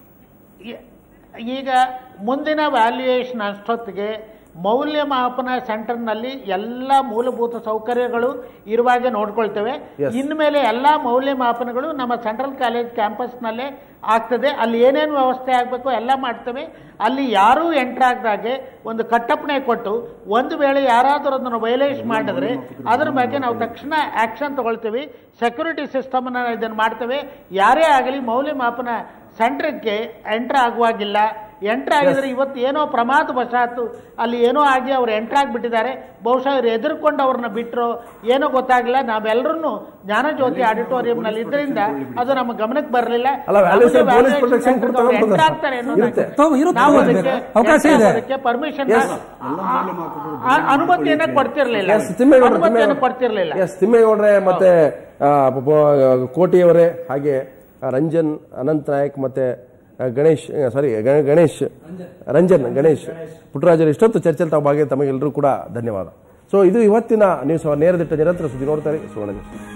ಈ- ಈಗ ಮುಂದಿನ ವ್ಯಾಲ್ಯೂಯೇಷನ್ ಅಷ್ಟೊತ್ತಿಗೆ ಮೌಲ್ಯಮಾಪನ ಸೆಂಟರ್ನಲ್ಲಿ ಎಲ್ಲ ಮೂಲಭೂತ ಸೌಕರ್ಯಗಳು ಇರುವಾಗೆ ನೋಡ್ಕೊಳ್ತೇವೆ ಇನ್ಮೇಲೆ ಎಲ್ಲ ಮೌಲ್ಯಮಾಪನಗಳು ನಮ್ಮ ಸೆಂಟ್ರಲ್ ಕಾಲೇಜ್ ಕ್ಯಾಂಪಸ್ನಲ್ಲೇ ಆಗ್ತದೆ ಅಲ್ಲಿ ಏನೇನು ವ್ಯವಸ್ಥೆ ಆಗಬೇಕು ಎಲ್ಲ ಮಾಡ್ತೇವೆ ಅಲ್ಲಿ ಯಾರೂ ಎಂಟರ್ ಆಗದಾಗೆ ಒಂದು ಕಟ್ಟಪ್ಪಣೆ ಕೊಟ್ಟು ಒಂದು ವೇಳೆ ಯಾರಾದರೂ ಅದನ್ನು ವೈಲೇಷ್ ಮಾಡಿದ್ರೆ ಅದ್ರ ಬಗ್ಗೆ ನಾವು ತಕ್ಷಣ ಆಕ್ಷನ್ ತಗೊಳ್ತೀವಿ ಸೆಕ್ಯೂರಿಟಿ ಸಿಸ್ಟಮ್ನ ಇದನ್ನು ಮಾಡ್ತೇವೆ ಯಾರೇ ಆಗಲಿ ಮೌಲ್ಯಮಾಪನ ಸೆಂಟ್ರಕ್ಕೆ ಎಂಟರ್ ಆಗುವಾಗಿಲ್ಲ ಎಂಟ್ರ್ ಆಗಿದ್ರೆ ಇವತ್ತು ಏನೋ ಪ್ರಮಾದ ವಶಾತ್ತು ಅಲ್ಲಿ ಏನೋ ಆಗಿ ಅವ್ರು ಎಂಟ್ರ್ ಆಗಿಬಿಟ್ಟಿದ್ದಾರೆ ಬಹುಶಃ ಅವ್ರು ಎದುರ್ಕೊಂಡು ಅವ್ರನ್ನ ಬಿಟ್ಟರು ಏನೋ ಗೊತ್ತಾಗಲಿಲ್ಲ ನಾವೆಲ್ಲರೂ ಜ್ಞಾನಜ್ಯೋತಿ ಆಡಿಟೋರಿಯಂನಲ್ಲಿ ಇದರಿಂದ ಅದು ನಮ್ಮ ಗಮನಕ್ಕೆ ಬರಲಿಲ್ಲ ಅಲ್ಲ, valuation police protection ಕೂಡ ತಗೊಂಡ್ ಎಂಟ್ರ್ ಬಂದ್ರು. ಆಗ್ತಾರೆ ಇರುತ್ತೆ. ತಾವು ಇರುತ್ತೆ, ನಾವು ತಗೊಂಡ್ಬೇಕು. ಅದಕ್ಕೆ ಅವಕಾಶ ಇದೆ. ಅದಕ್ಕೆ ಪರ್ಮಿಷನ್ ಅನುಮತಿಯನ್ನ ಕೊಡ್ತಿರ್ಲಿಲ್ಲ ಎಸ್ ತಿಮ್ಮೇಗೌಡ ಅನುಮತಿಯನ್ನು ಕೊಡ್ತಿರ್ಲಿಲ್ಲ ಎಸ್ ತಿಮ್ಮೇಗೌಡ್ರೆ ಮತ್ತೆ ಆ, ಪಾಪ, ಕೋಟಿಯವರೇ ಹಾಗೆ ಆ, ರಂಜನ್ ಅನಂತ್ ನಾಯಕ್ ಮತ್ತೆ ಆ, ಗಣೇಶ್ ಸಾರಿ ಗಣೇಶ್ ರಂಜನ್ ಗಣೇಶ್ ಪುಟ್ಟರಾಜರು ಇಷ್ಟೊತ್ತು ಚರ್ಚೆಯಲ್ಲಿ ತಾವು ಭಾಗಿ ತಮಗೆಲ್ಲರೂ ಕೂಡ ಧನ್ಯವಾದ ಸೊ ಇದು ಇವತ್ತಿನ ನ್ಯೂಸ್ ನೇರದಿಟ್ಟ ನಿರಂತರ ಸುದ್ದಿ ನೋಡ್ತಾರೆ ಸುವರ್ಣ ನ್ಯೂಸ್